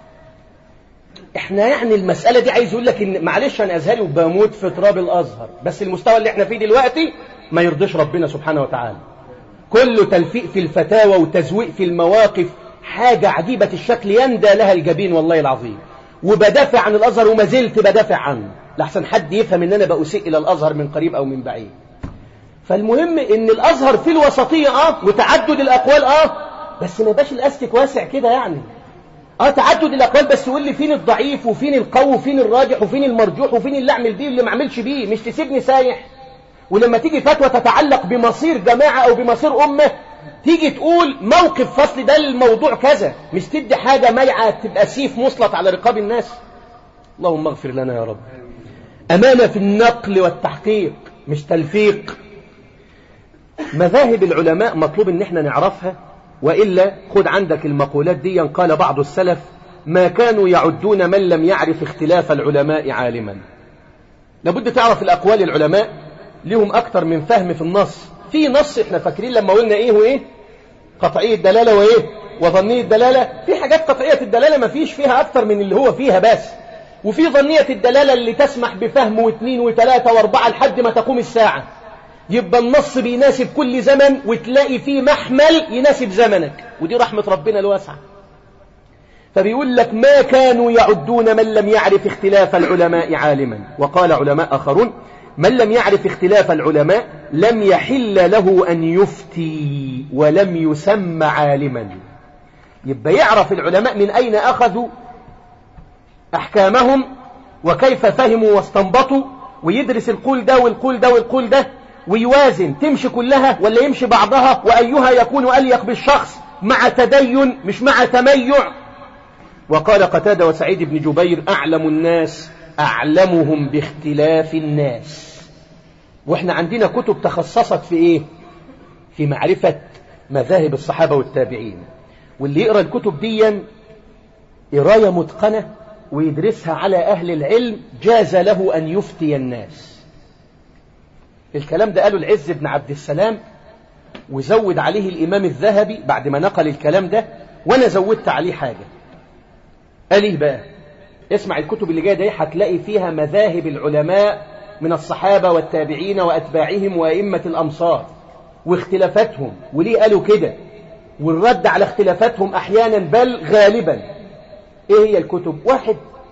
احنا يعني المسألة دي عايز يقول لك ان معلش انا ازهري وبموت في تراب الازهر بس المستوى اللي احنا فيه دلوقتي ما يرضيش ربنا سبحانه وتعالى كله تلفيق في الفتاوى وتزويق في المواقف حاجة عجيبة الشكل يندى لها الجبين والله العظيم وبدافع عن الازهر وما زلت بدافع عنه لحسن حد يفهم ان انا بأسيء الى الازهر من قريب او من بعيد فالمهم ان الازهر في الوسطية اه وتعدد الاقوال اه بس ما يبقاش الاستك واسع كده يعني اه تعدد الاقوال بس يقول لي فين الضعيف وفين القوي وفين الراجح وفين المرجوح وفين اللي اعمل بيه واللي ما اعملش بيه مش تسيبني سايح ولما تيجي فتوى تتعلق بمصير جماعة او بمصير امة تيجي تقول موقف فصل ده الموضوع كذا مش تدي حاجة ميعة تبقى سيف مسلط على رقاب الناس اللهم اغفر لنا يا رب أمانة في النقل والتحقيق مش تلفيق مذاهب العلماء مطلوب ان احنا نعرفها وإلا خد عندك المقولات دي قال بعض السلف ما كانوا يعدون من لم يعرف اختلاف العلماء عالما لابد تعرف الأقوال العلماء لهم أكتر من فهم في النص في نص احنا فاكرين لما قلنا ايه وايه قطعية دلالة وايه وظنية دلالة في حاجات قطعية الدلالة ما فيش فيها أكتر من اللي هو فيها بس وفي ظنية الدلالة اللي تسمح بفهم واثنين وثلاثة واربعة لحد ما تقوم الساعة يبقى النص بيناسب كل زمن وتلاقي فيه محمل يناسب زمنك ودي رحمة ربنا الواسعة فبيقول لك ما كانوا يعدون من لم يعرف اختلاف العلماء عالما وقال علماء آخرون من لم يعرف اختلاف العلماء لم يحل له أن يفتي ولم يسمى عالما يبقى يعرف العلماء من أين أخذوا أحكامهم وكيف فهموا واستنبطوا ويدرس القول ده والقول ده والقول ده ويوازن تمشي كلها ولا يمشي بعضها وأيها يكون أليق بالشخص مع تدين مش مع تميع وقال قتادة وسعيد بن جبير أعلم الناس أعلمهم باختلاف الناس وإحنا عندنا كتب تخصصت في إيه في معرفة مذاهب الصحابة والتابعين واللي يقرأ الكتب دي قراية متقنة ويدرسها على أهل العلم جاز له أن يفتي الناس الكلام ده قاله العز بن عبد السلام وزود عليه الإمام الذهبي بعد ما نقل الكلام ده وأنا زودت عليه حاجة قال ايه بقى اسمع الكتب اللي جايه دي هتلاقي فيها مذاهب العلماء من الصحابة والتابعين وأتباعهم وأئمة الأمصار واختلافاتهم وليه قالوا كده والرد على اختلافاتهم أحيانا بل غالبا إيه هي الكتب واحد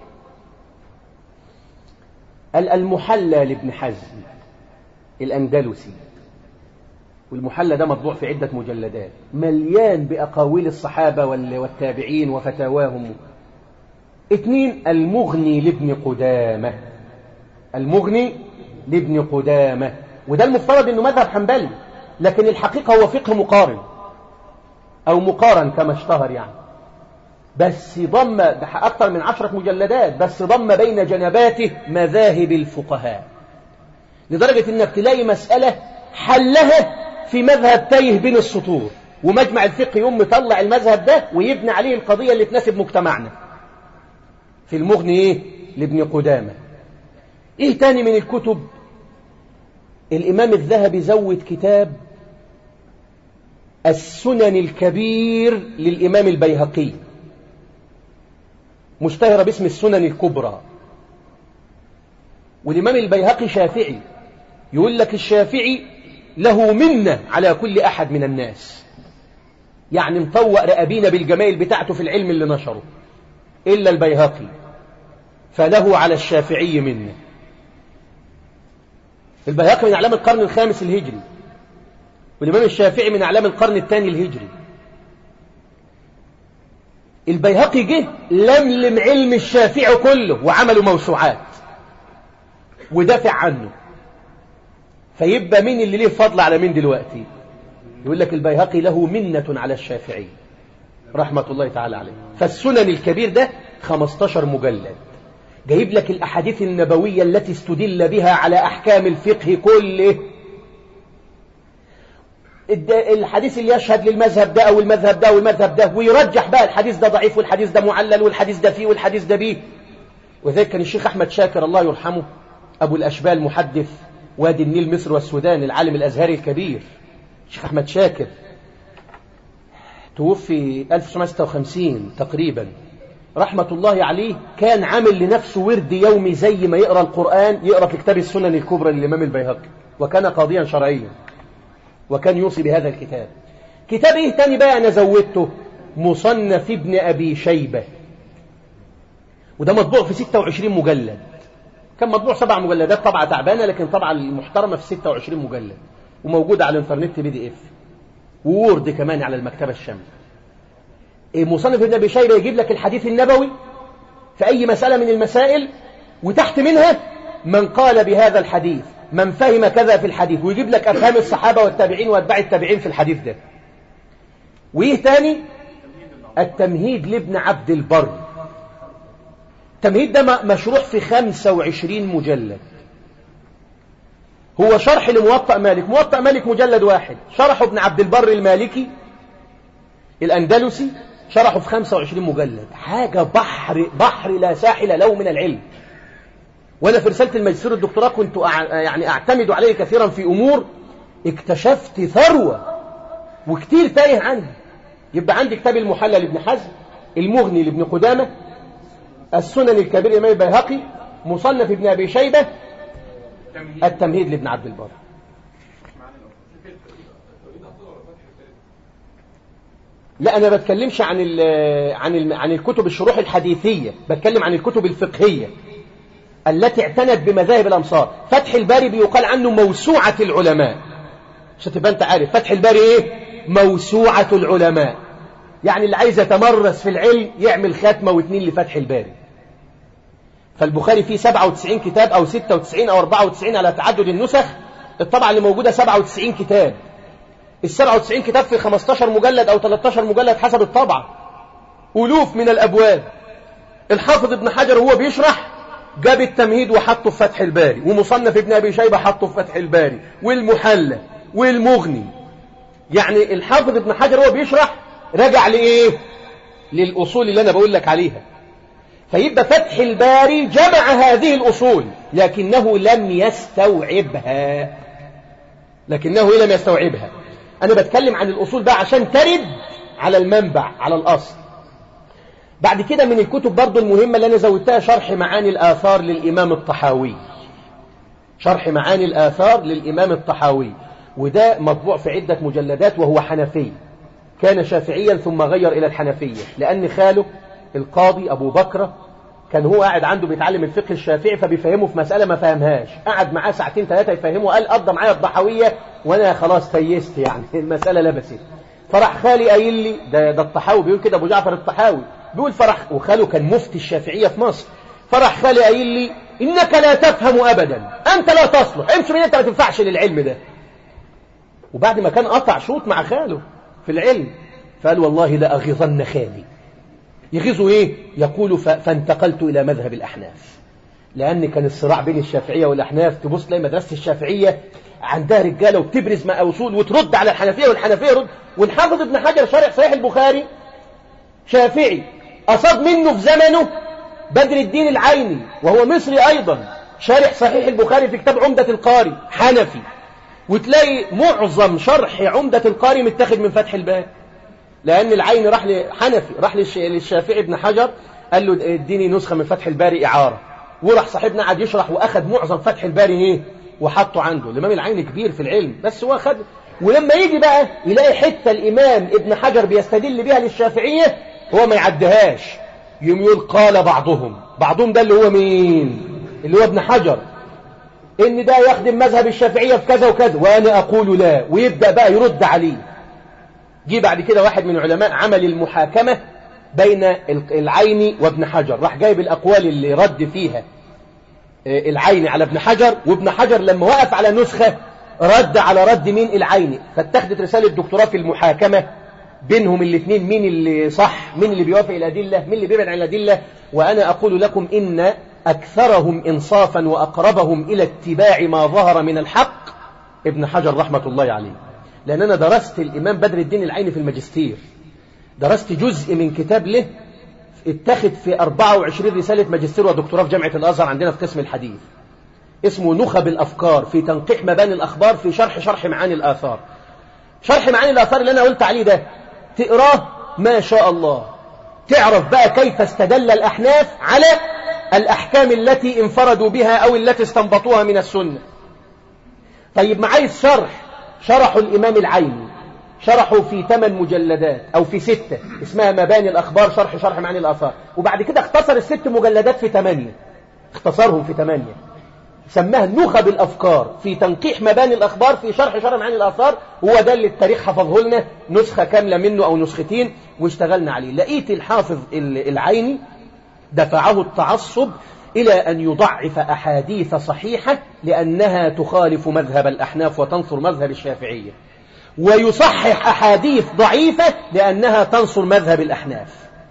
المحلى لابن حزم الأندلسي والمحلى ده مطبوع في عدة مجلدات مليان بأقاويل الصحابة والتابعين وفتاواهم اثنين المغني لابن قدامة المغني لابن قدامة وده المفترض انه مذهب حنبلي لكن الحقيقة هو فقه مقارن او مقارن كما اشتهر يعني بس ضم أكثر من عشرة مجلدات بس ضم بين جنباته مذاهب الفقهاء لدرجة انك تلاقي مسألة حلها في مذهب تايه بين السطور ومجمع الفقه يوم مطلع المذهب ده ويبني عليه القضية اللي تناسب مجتمعنا في المغني ايه لابن قدامة ايه تاني من الكتب الامام الذهبي زود كتاب السنن الكبير للامام البيهقي مشتهرة باسم السنن الكبرى والامام البيهقي شافعي يقول لك الشافعي له منة على كل احد من الناس يعني مطوق رقابينا بالجمائل بتاعته في العلم اللي نشره إلا البيهقي فله على الشافعي منه البيهقي من أعلام القرن الخامس الهجري والإمام الشافعي من أعلام القرن الثاني الهجري البيهقي جه لملم علم الشافعي كله وعملوا موسوعات ودافع عنه فيبقى مين اللي ليه فضل على مين دلوقتي يقول لك البيهقي له منة على الشافعي رحمة الله تعالى عليه فالسنن الكبير ده 15 مجلد جايب لك الأحاديث النبوية التي استدل بها على أحكام الفقه كله الحديث اللي يشهد للمذهب ده أو المذهب ده أو المذهب ده ويرجح بقى الحديث ده ضعيف والحديث ده معلل والحديث ده فيه والحديث ده بيه وذلك كان الشيخ أحمد شاكر الله يرحمه أبو الأشبال محدث وادي النيل مصر والسودان العالم الأزهري الكبير الشيخ أحمد شاكر توفي 1956 تقريبا رحمة الله عليه كان عامل لنفسه ورد يومي زي ما يقرأ القرآن يقرأ في كتاب السنن الكبرى للإمام البيهقي وكان قاضيا شرعيا وكان يوصي بهذا الكتاب كتاب ايه تاني بقى انا زودته مصنف ابن ابي شيبة وده مطبوع في 26 مجلد كان مطبوع سبع مجلدات طبعة تعبانة لكن طبعا المحترمة في 26 مجلد وموجودة على الانترنت بي دي اف وورد كمان على المكتبة الشاملة مصنف ابن ابي شيبة يجيب لك الحديث النبوي في اي مسألة من المسائل وتحت منها من قال بهذا الحديث من فهم كذا في الحديث ويجيب لك أفهام الصحابة والتابعين واتباع التابعين في الحديث ده وإيه تاني التمهيد لابن عبد البر التمهيد ده مشروح في 25 مجلد هو شرح لموطأ مالك موطأ مالك مجلد واحد شرحه ابن عبد البر المالكي الأندلسي شرحه في 25 مجلد حاجة بحر بحر لا ساحل له من العلم وأنا في رسالة الماجستير الدكتوراه كنت يعني أعتمد عليه كثيرا في أمور اكتشفت ثروة وكتير تايه عنها يبقى عندي كتاب المحلى لابن حزم المغني لابن قدامة السنن الكبير الإمام البيهقي مصنف ابن أبي شيبة التمهيد لابن عبد البر لا أنا بتكلمش عن ال عن ال عن الكتب الشروح الحديثية بتكلم عن الكتب الفقهية التي اعتنت بمذاهب الأمصار فتح الباري بيقال عنه موسوعة العلماء عشان تبقى أنت عارف فتح الباري إيه موسوعة العلماء يعني اللي عايز يتمرس في العلم يعمل ختمة واثنين لفتح الباري فالبخاري فيه 97 كتاب أو 96 أو 94 على تعدد النسخ الطبعة اللي موجودة 97 كتاب ال 97 كتاب في 15 مجلد أو 13 مجلد حسب الطبعة ألوف من الأبواب الحافظ ابن حجر وهو بيشرح جاب التمهيد وحطه في فتح الباري ومصنف ابن أبي شيبة حطه في فتح الباري والمحلى والمغني يعني الحافظ ابن حجر وهو بيشرح رجع لإيه للأصول اللي أنا بقول لك عليها فيبقى فتح الباري جمع هذه الأصول لكنه لم يستوعبها لكنه لم يستوعبها أنا بتكلم عن الأصول بقى عشان ترد على المنبع على الأصل بعد كده من الكتب برضو المهمة اللي أنا زودتها شرح معاني الآثار للإمام الطحاوي شرح معاني الآثار للإمام الطحاوي وده مطبوع في عدة مجلدات وهو حنفي كان شافعيا ثم غير إلى الحنفية لأن خاله القاضي أبو بكر كان هو قاعد عنده بيتعلم الفقه الشافعي فبيفهمه في مسألة ما فهمهاش قعد معاه ساعتين ثلاثة يفهمه قال قضى معايا الضحوية وأنا خلاص فيست يعني المسألة لبست فرح خالي قايل لي ده, ده الطحاوي بيقول كده أبو جعفر الطحاوي بيقول فرح وخاله كان مفتي الشافعية في مصر فرح خالي قايل لي إنك لا تفهم أبدا أنت لا تصلح امشي من أنت ما تنفعش للعلم ده وبعد ما كان قطع شوط مع خاله في العلم فقال والله لأغيظن خالي يغيظوا إيه يقول فانتقلت إلى مذهب الأحناف لأن كان الصراع بين الشافعية والأحناف تبص تلاقي مدرسة الشافعية عندها رجالة وبتبرز ما أوصول وترد على الحنفية والحنفية رد والحافظ ابن حجر شارح صحيح البخاري شافعي أصاب منه في زمنه بدر الدين العيني وهو مصري أيضا شارح صحيح البخاري في كتاب عمدة القاري حنفي وتلاقي معظم شرح عمدة القاري متاخد من فتح الباب لأن العين راح لحنفي راح للشافعي ابن حجر قال له اديني نسخة من فتح الباري إعارة وراح صاحبنا قعد يشرح وأخذ معظم فتح الباري ايه وحطه عنده الإمام العين كبير في العلم بس هو أخذ ولما يجي بقى يلاقي حتة الإمام ابن حجر بيستدل بها للشافعية هو ما يعدهاش يوم يقول قال بعضهم بعضهم ده اللي هو مين اللي هو ابن حجر ان ده يخدم مذهب الشافعية في كذا وكذا وانا اقول لا ويبدأ بقى يرد عليه جه بعد كده واحد من علماء عمل المحاكمة بين العيني وابن حجر راح جايب الأقوال اللي رد فيها العيني على ابن حجر وابن حجر لما وقف على نسخة رد على رد مين العيني فاتخذت رسالة دكتوراه في المحاكمة بينهم الاثنين مين اللي صح مين اللي بيوافق الأدلة مين اللي بيبعد عن الأدلة وأنا أقول لكم إن أكثرهم إنصافا وأقربهم إلى اتباع ما ظهر من الحق ابن حجر رحمة الله عليه لأن أنا درست الإمام بدر الدين العيني في الماجستير درست جزء من كتاب له اتخذ في 24 رسالة ماجستير ودكتوراه في جامعة الأزهر عندنا في قسم الحديث اسمه نخب الأفكار في تنقيح مباني الأخبار في شرح شرح معاني الآثار شرح معاني الآثار اللي أنا قلت عليه ده تقراه ما شاء الله تعرف بقى كيف استدل الأحناف على الأحكام التي انفردوا بها أو التي استنبطوها من السنة طيب ما عايز شرح شرحوا الإمام العيني شرحوا في ثمان مجلدات أو في ستة اسمها مباني الأخبار شرح شرح معاني الآثار وبعد كده اختصر الست مجلدات في ثمانية اختصرهم في ثمانية سماها نخب الأفكار في تنقيح مباني الأخبار في شرح شرح معاني الآثار هو ده اللي التاريخ حفظه لنا نسخة كاملة منه أو نسختين واشتغلنا عليه لقيت الحافظ العيني دفعه التعصب إلى أن يضعف أحاديث صحيحة لأنها تخالف مذهب الأحناف وتنصر مذهب الشافعية ويصحح أحاديث ضعيفة لأنها تنصر مذهب الأحناف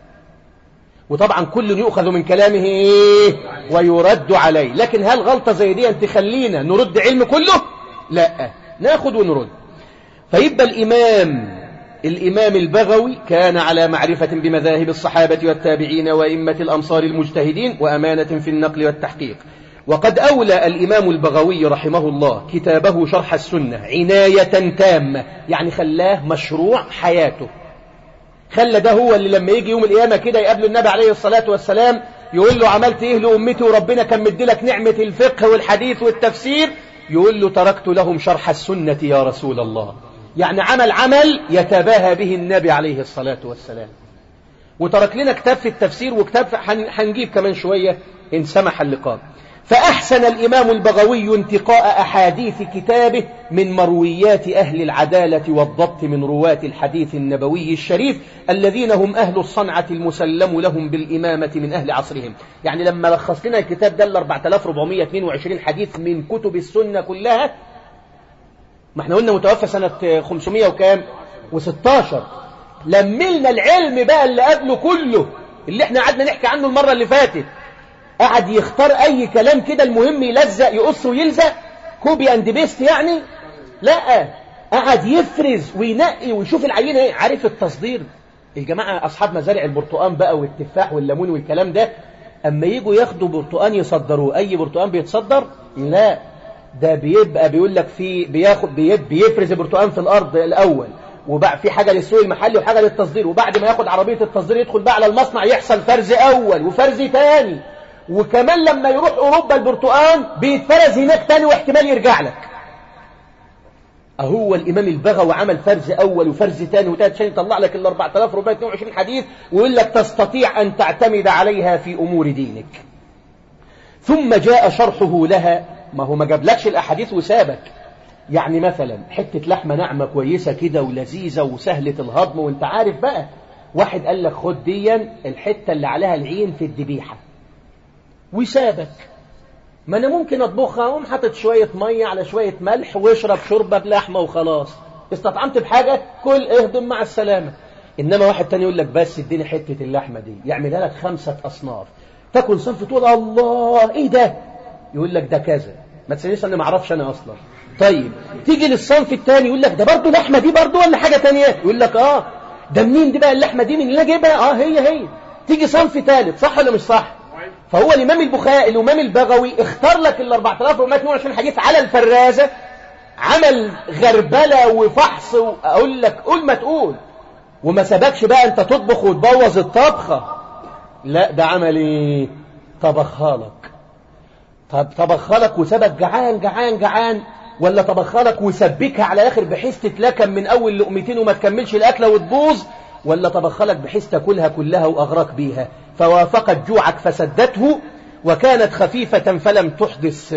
وطبعا كل يؤخذ من كلامه إيه ويرد عليه لكن هل غلطة زي دي تخلينا نرد علم كله لا ناخد ونرد فيبقى الإمام الإمام البغوي كان على معرفة بمذاهب الصحابة والتابعين وإمة الأمصار المجتهدين وأمانة في النقل والتحقيق وقد أولى الإمام البغوي رحمه الله كتابه شرح السنة عناية تامة يعني خلاه مشروع حياته خلى ده هو اللي لما يجي يوم القيامة كده يقابل النبي عليه الصلاة والسلام يقول له عملت ايه لأمتي وربنا كان مديلك نعمة الفقه والحديث والتفسير يقول له تركت لهم شرح السنة يا رسول الله يعني عمل عمل يتباهى به النبي عليه الصلاة والسلام وترك لنا كتاب في التفسير وكتاب هنجيب كمان شوية إن سمح اللقاء فأحسن الإمام البغوي انتقاء أحاديث كتابه من مرويات أهل العدالة والضبط من رواة الحديث النبوي الشريف الذين هم أهل الصنعة المسلم لهم بالإمامة من أهل عصرهم يعني لما لخص لنا الكتاب ده ال 4422 حديث من كتب السنة كلها ما احنا قلنا متوفى سنة 500 وكام و16 لملنا العلم بقى اللي قبله كله اللي احنا قعدنا نحكي عنه المرة اللي فاتت قعد يختار اي كلام كده المهم يلزق يقص ويلزق كوبي اند بيست يعني لا قعد يفرز وينقي ويشوف العينه ايه عارف التصدير الجماعه اصحاب مزارع البرتقال بقى والتفاح والليمون والكلام ده اما يجوا ياخدوا برتقان يصدروه اي برتقان بيتصدر لا ده بيبقى بيقول لك في بياخد بيب بيفرز البرتقان في الارض الاول وبقى في حاجة للسوق المحلي وحاجة للتصدير وبعد ما ياخد عربية التصدير يدخل بقى على المصنع يحصل فرز أول وفرز تاني وكمان لما يروح أوروبا البرتقال بيتفرز هناك تاني واحتمال يرجع لك أهو الإمام البغوي عمل فرز أول وفرز تاني وتالت عشان يطلع لك ال 4422 حديث ويقول لك تستطيع أن تعتمد عليها في أمور دينك ثم جاء شرحه لها ما هو ما جابلكش الأحاديث وسابك يعني مثلا حتة لحمة ناعمة كويسة كده ولذيذة وسهلة الهضم وانت عارف بقى واحد قال لك خد ديا الحتة اللي عليها العين في الذبيحة وسابك ما انا ممكن اطبخها اقوم حاطط شوية مية على شوية ملح واشرب شوربة بلحمة وخلاص استطعمت بحاجة كل اهضم مع السلامة انما واحد تاني يقول لك بس اديني حتة اللحمة دي يعملها لك خمسة اصناف تاكل صنف تقول الله ايه ده يقول لك ده كذا ما تسألنيش انا ما اعرفش انا اصلا طيب تيجي للصنف الثاني يقول لك ده برضه لحمه دي برضه ولا حاجه ثانيه يقول لك اه ده منين دي بقى اللحمه دي من اللي انا جايبها اه هي هي تيجي صنف ثالث صح ولا مش صح فهو الامام البخاري الامام البغوي اختار لك ال 4422 حديث على الفرازه عمل غربله وفحص واقول لك قول ما تقول وما سبكش بقى انت تطبخ وتبوظ الطبخه لا ده عمل ايه طبخها لك طب طبخلك وسابك جعان جعان جعان ولا طبخلك وسبكها على الاخر بحيث تتلكم من اول لقمتين وما تكملش الاكله وتبوظ ولا طبخلك بحيث تاكلها كلها واغرق بيها فوافقت جوعك فسدته وكانت خفيفة فلم تحدث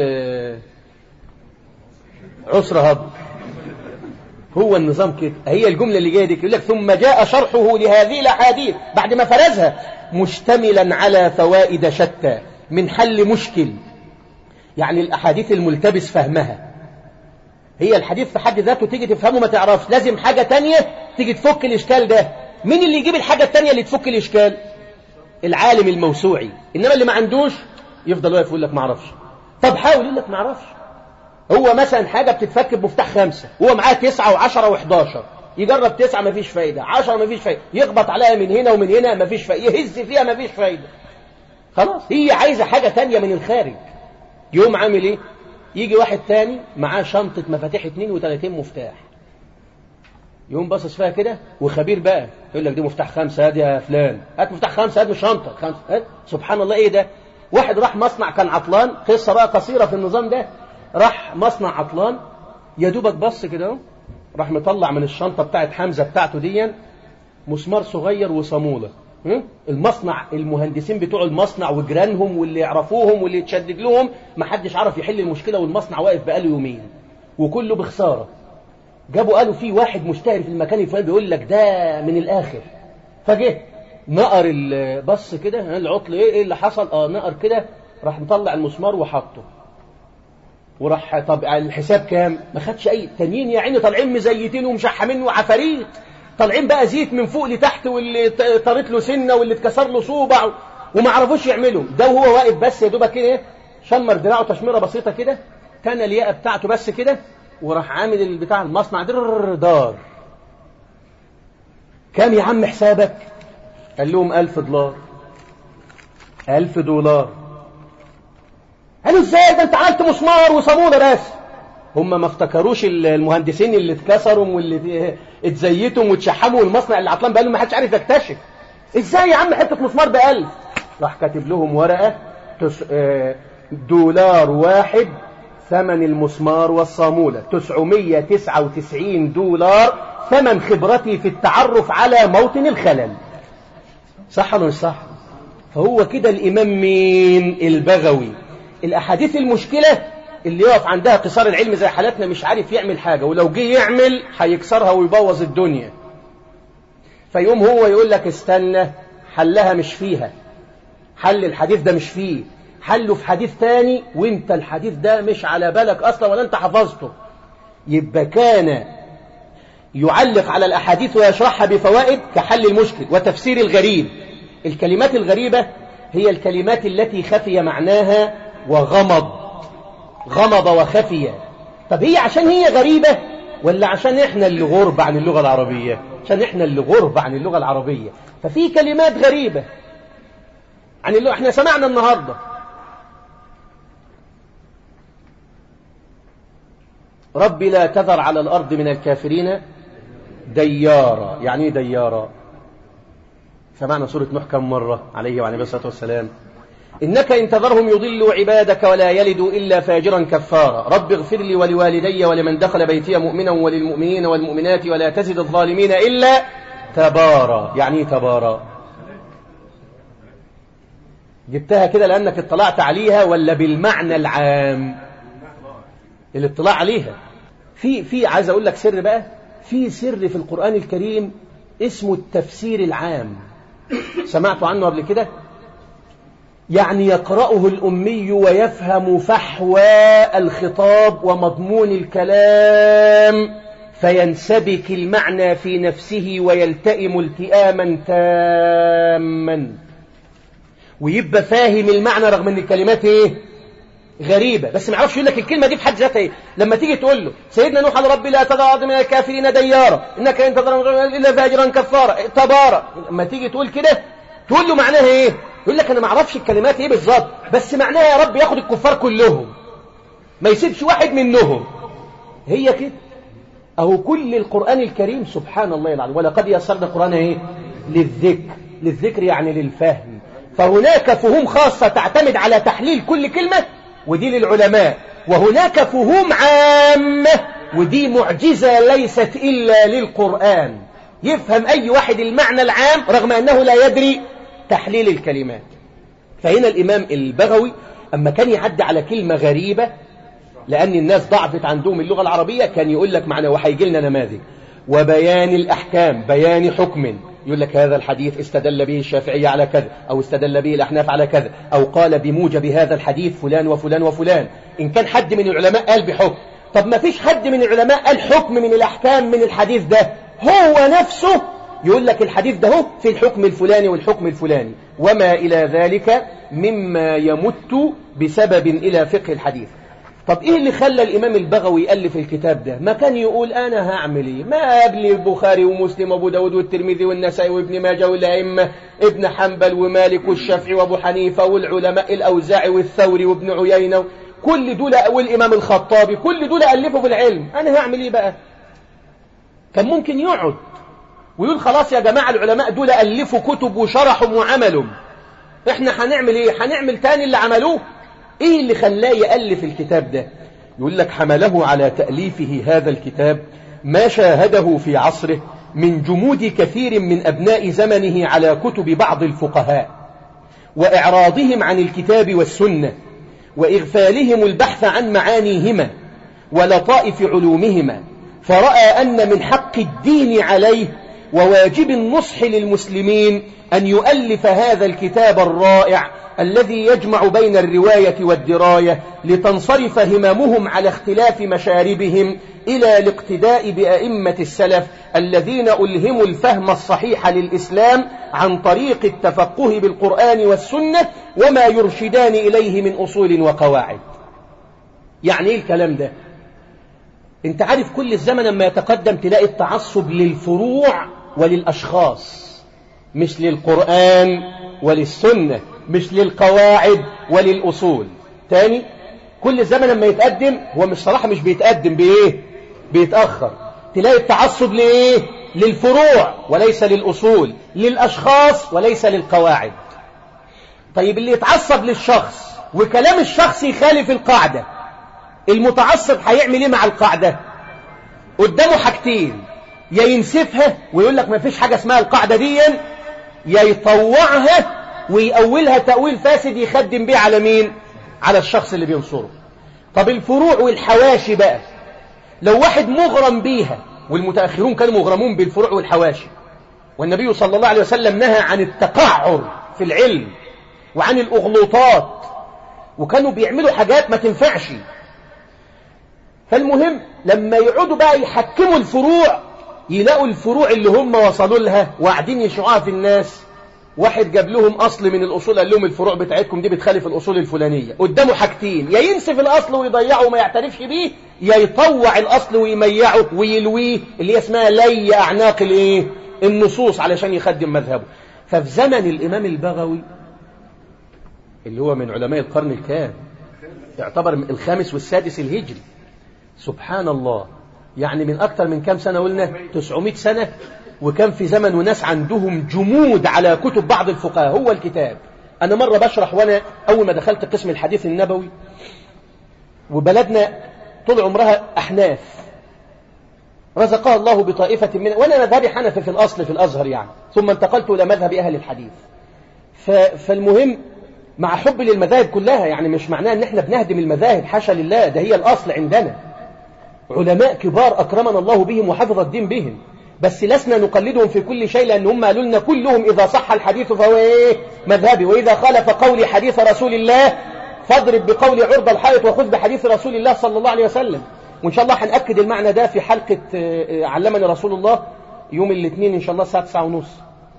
عسر هضم هو النظام كده هي الجملة اللي جاية دي يقول لك ثم جاء شرحه لهذه الأحاديث بعد ما فرزها مشتملا على فوائد شتى من حل مشكل يعني الأحاديث الملتبس فهمها هي الحديث في حد ذاته تيجي تفهمه ما تعرفش لازم حاجة تانية تيجي تفك الإشكال ده مين اللي يجيب الحاجة التانية اللي تفك الإشكال العالم الموسوعي إنما اللي ما عندوش يفضل واقف يقول لك ما اعرفش طب حاول يقول لك ما اعرفش هو مثلا حاجة بتتفك بمفتاح خمسة هو معاه تسعة وعشرة وحداشر يجرب تسعة ما فيش فايدة عشرة ما فيش فايدة يخبط عليها من هنا ومن هنا ما فيش فايدة يهز فيها ما فيش فايدة خلاص هي عايزة حاجة تانية من الخارج يوم عامل ايه يجي واحد تاني معاه شنطة مفاتيح 32 مفتاح يقوم باصص فيها كده وخبير بقى يقول لك دي مفتاح خمسة هات يا فلان هات مفتاح خمسة هات من الشنطة خمسة هات سبحان الله ايه ده واحد راح مصنع كان عطلان قصة بقى قصيرة في النظام ده راح مصنع عطلان يا دوبك بص كده اهو راح مطلع من الشنطة بتاعت حمزة بتاعته دي مسمار صغير وصامولة المصنع المهندسين بتوع المصنع وجيرانهم واللي يعرفوهم واللي يتشدد لهم ما حدش عرف يحل المشكلة والمصنع واقف بقاله يومين وكله بخسارة جابوا قالوا في واحد مشتهر في المكان الفلاني بيقول لك ده من الآخر فجه نقر البص كده العطل ايه ايه اللي حصل اه نقر كده راح مطلع المسمار وحطه وراح طب الحساب كام ما خدش اي تانيين يا عيني طالعين مزيتين ومشحمين وعفاريت طالعين بقى زيت من فوق لتحت واللي طارت له سنه واللي اتكسر له صوبع وما عرفوش يعملوا ده وهو واقف بس يا دوبك كده شمر دراعه تشميره بسيطه كده تنى الياقه بتاعته بس كده وراح عامل بتاع المصنع در دار كام يا عم حسابك قال لهم ألف دولار ألف دولار قالوا ازاي ده انت عملت مسمار وصامولة بس هم ما افتكروش المهندسين اللي اتكسروا واللي اتزيتوا واتشحموا والمصنع اللي عطلان بقالهم ما حدش عارف يكتشف ازاي يا عم حته مسمار بألف راح كاتب لهم ورقه تس... دولار واحد ثمن المسمار والصامولة 999 دولار ثمن خبرتي في التعرف على موطن الخلل صح ولا مش صح فهو كده الإمام مين البغوي الأحاديث المشكلة اللي يقف عندها قصار العلم زي حالتنا مش عارف يعمل حاجة ولو جه يعمل هيكسرها ويبوظ الدنيا فيقوم هو يقول لك استنى حلها مش فيها حل الحديث ده مش فيه حله في حديث تاني وانت الحديث ده مش على بالك اصلا ولا انت حفظته يبقى كان يعلق على الاحاديث ويشرحها بفوائد كحل المشكل وتفسير الغريب الكلمات الغريبة هي الكلمات التي خفي معناها وغمض غمض وخفي طب هي عشان هي غريبة ولا عشان احنا اللي غرب عن اللغة العربية عشان احنا اللي غرب عن اللغة العربية ففي كلمات غريبة عن اللغة احنا سمعنا النهاردة رب لا تذر على الأرض من الكافرين ديارا يعني ايه ديارا سمعنا سورة نوح كم مرة عليه وعليه الصلاة والسلام إنك إن تذرهم يضلوا عبادك ولا يلدوا إلا فاجرا كفارا رب اغفر لي ولوالدي ولمن دخل بيتي مؤمنا وللمؤمنين والمؤمنات ولا تزد الظالمين إلا تبارا يعني تبارا جبتها كده لأنك اطلعت عليها ولا بالمعنى العام الاطلاع عليها في في عايز أقول لك سر بقى في سر في القرآن الكريم اسمه التفسير العام سمعتوا عنه قبل كده يعني يقرأه الأمي ويفهم فحوى الخطاب ومضمون الكلام فينسبك المعنى في نفسه ويلتئم التئاما تاما ويبقى فاهم المعنى رغم ان الكلمات ايه غريبة بس ما يعرفش يقول لك الكلمة دي في حد ذاتها ايه لما تيجي تقول له سيدنا نوح على ربي لا تذر من الكافرين ديارا انك ان تذر الا فاجرا كفارا تبارا لما تيجي تقول كده تقول له معناها ايه يقول لك انا ما اعرفش الكلمات ايه بالظبط بس معناها يا رب ياخد الكفار كلهم ما يسيبش واحد منهم هي كده اهو كل القرآن الكريم سبحان الله العظيم ولقد يسرنا القرآن ايه للذكر للذكر يعني للفهم فهناك فهوم خاصة تعتمد على تحليل كل كلمة ودي للعلماء وهناك فهوم عامة ودي معجزة ليست إلا للقرآن يفهم أي واحد المعنى العام رغم أنه لا يدري تحليل الكلمات فهنا الإمام البغوي أما كان يعدي على كلمة غريبة لأن الناس ضعفت عندهم اللغة العربية كان يقول لك معنى وهيجي لنا نماذج وبيان الأحكام بيان حكم يقول لك هذا الحديث استدل به الشافعية على كذا أو استدل به الأحناف على كذا أو قال بموجب هذا الحديث فلان وفلان وفلان إن كان حد من العلماء قال بحكم طب ما فيش حد من العلماء قال حكم من الأحكام من الحديث ده هو نفسه يقول لك الحديث ده هو في الحكم الفلاني والحكم الفلاني وما إلى ذلك مما يمت بسبب إلى فقه الحديث طب إيه اللي خلى الإمام البغوي يألف الكتاب ده ما كان يقول أنا هعمل إيه ما قبل البخاري ومسلم وابو داود والترمذي والنسائي وابن ماجه والأئمة ابن حنبل ومالك والشافعي وابو حنيفة والعلماء الأوزاعي والثوري وابن عيينة كل دول والإمام الخطابي كل دول ألفوا في العلم أنا هعمل إيه بقى كان ممكن يقعد ويقول خلاص يا جماعة العلماء دول ألفوا كتب وشرحوا وعملوا احنا هنعمل ايه هنعمل تاني اللي عملوه ايه اللي خلاه يألف الكتاب ده يقول لك حمله على تأليفه هذا الكتاب ما شاهده في عصره من جمود كثير من أبناء زمنه على كتب بعض الفقهاء وإعراضهم عن الكتاب والسنة وإغفالهم البحث عن معانيهما ولطائف علومهما فرأى أن من حق الدين عليه وواجب النصح للمسلمين أن يؤلف هذا الكتاب الرائع الذي يجمع بين الرواية والدراية لتنصرف هممهم على اختلاف مشاربهم إلى الاقتداء بأئمة السلف الذين ألهموا الفهم الصحيح للإسلام عن طريق التفقه بالقرآن والسنة وما يرشدان إليه من أصول وقواعد يعني إيه الكلام ده انت عارف كل الزمن لما يتقدم تلاقي التعصب للفروع وللأشخاص مش للقرآن وللسنة مش للقواعد وللأصول تاني كل زمن لما يتقدم هو مش صراحة مش بيتقدم بإيه بيتأخر تلاقي التعصب لإيه للفروع وليس للأصول للأشخاص وليس للقواعد طيب اللي يتعصب للشخص وكلام الشخص يخالف القاعدة المتعصب هيعمل ايه مع القاعدة قدامه حاجتين يا ينسفها ويقول لك ما فيش حاجة اسمها القاعدة دي يا يطوعها ويأولها تأويل فاسد يخدم بيه على مين على الشخص اللي بينصره طب الفروع والحواشي بقى لو واحد مغرم بيها والمتأخرون كانوا مغرمون بالفروع والحواشي والنبي صلى الله عليه وسلم نهى عن التقعر في العلم وعن الأغلوطات وكانوا بيعملوا حاجات ما تنفعش فالمهم لما يقعدوا بقى يحكموا الفروع يلاقوا الفروع اللي هم وصلوا لها وقاعدين يشعوها في الناس واحد جاب لهم أصل من الأصول قال لهم الفروع بتاعتكم دي بتخالف الأصول الفلانية قدامه حاجتين يا ينسف الأصل ويضيعه وما يعترفش بيه يا يطوع الأصل ويميعه ويلويه اللي هي اسمها لي أعناق الايه النصوص علشان يخدم مذهبه ففي زمن الإمام البغوي اللي هو من علماء القرن الكام يعتبر الخامس والسادس الهجري سبحان الله يعني من أكثر من كام سنة قلنا 900 سنة وكان في زمن وناس عندهم جمود على كتب بعض الفقهاء هو الكتاب أنا مرة بشرح وأنا أول ما دخلت قسم الحديث النبوي وبلدنا طول عمرها أحناف رزقها الله بطائفة من وأنا مذهبي حنفي في الأصل في الأزهر يعني ثم انتقلت إلى مذهب أهل الحديث ف... فالمهم مع حب للمذاهب كلها يعني مش معناه ان احنا بنهدم المذاهب حاشا لله ده هي الأصل عندنا علماء كبار أكرمنا الله بهم وحفظ الدين بهم بس لسنا نقلدهم في كل شيء لأن هم قالوا لنا كلهم إذا صح الحديث فهو إيه مذهبي وإذا خالف قولي حديث رسول الله فاضرب بقول عرض الحائط وخذ بحديث رسول الله صلى الله عليه وسلم وإن شاء الله هنأكد المعنى ده في حلقة علمني رسول الله يوم الاثنين إن شاء الله الساعة 9 ونص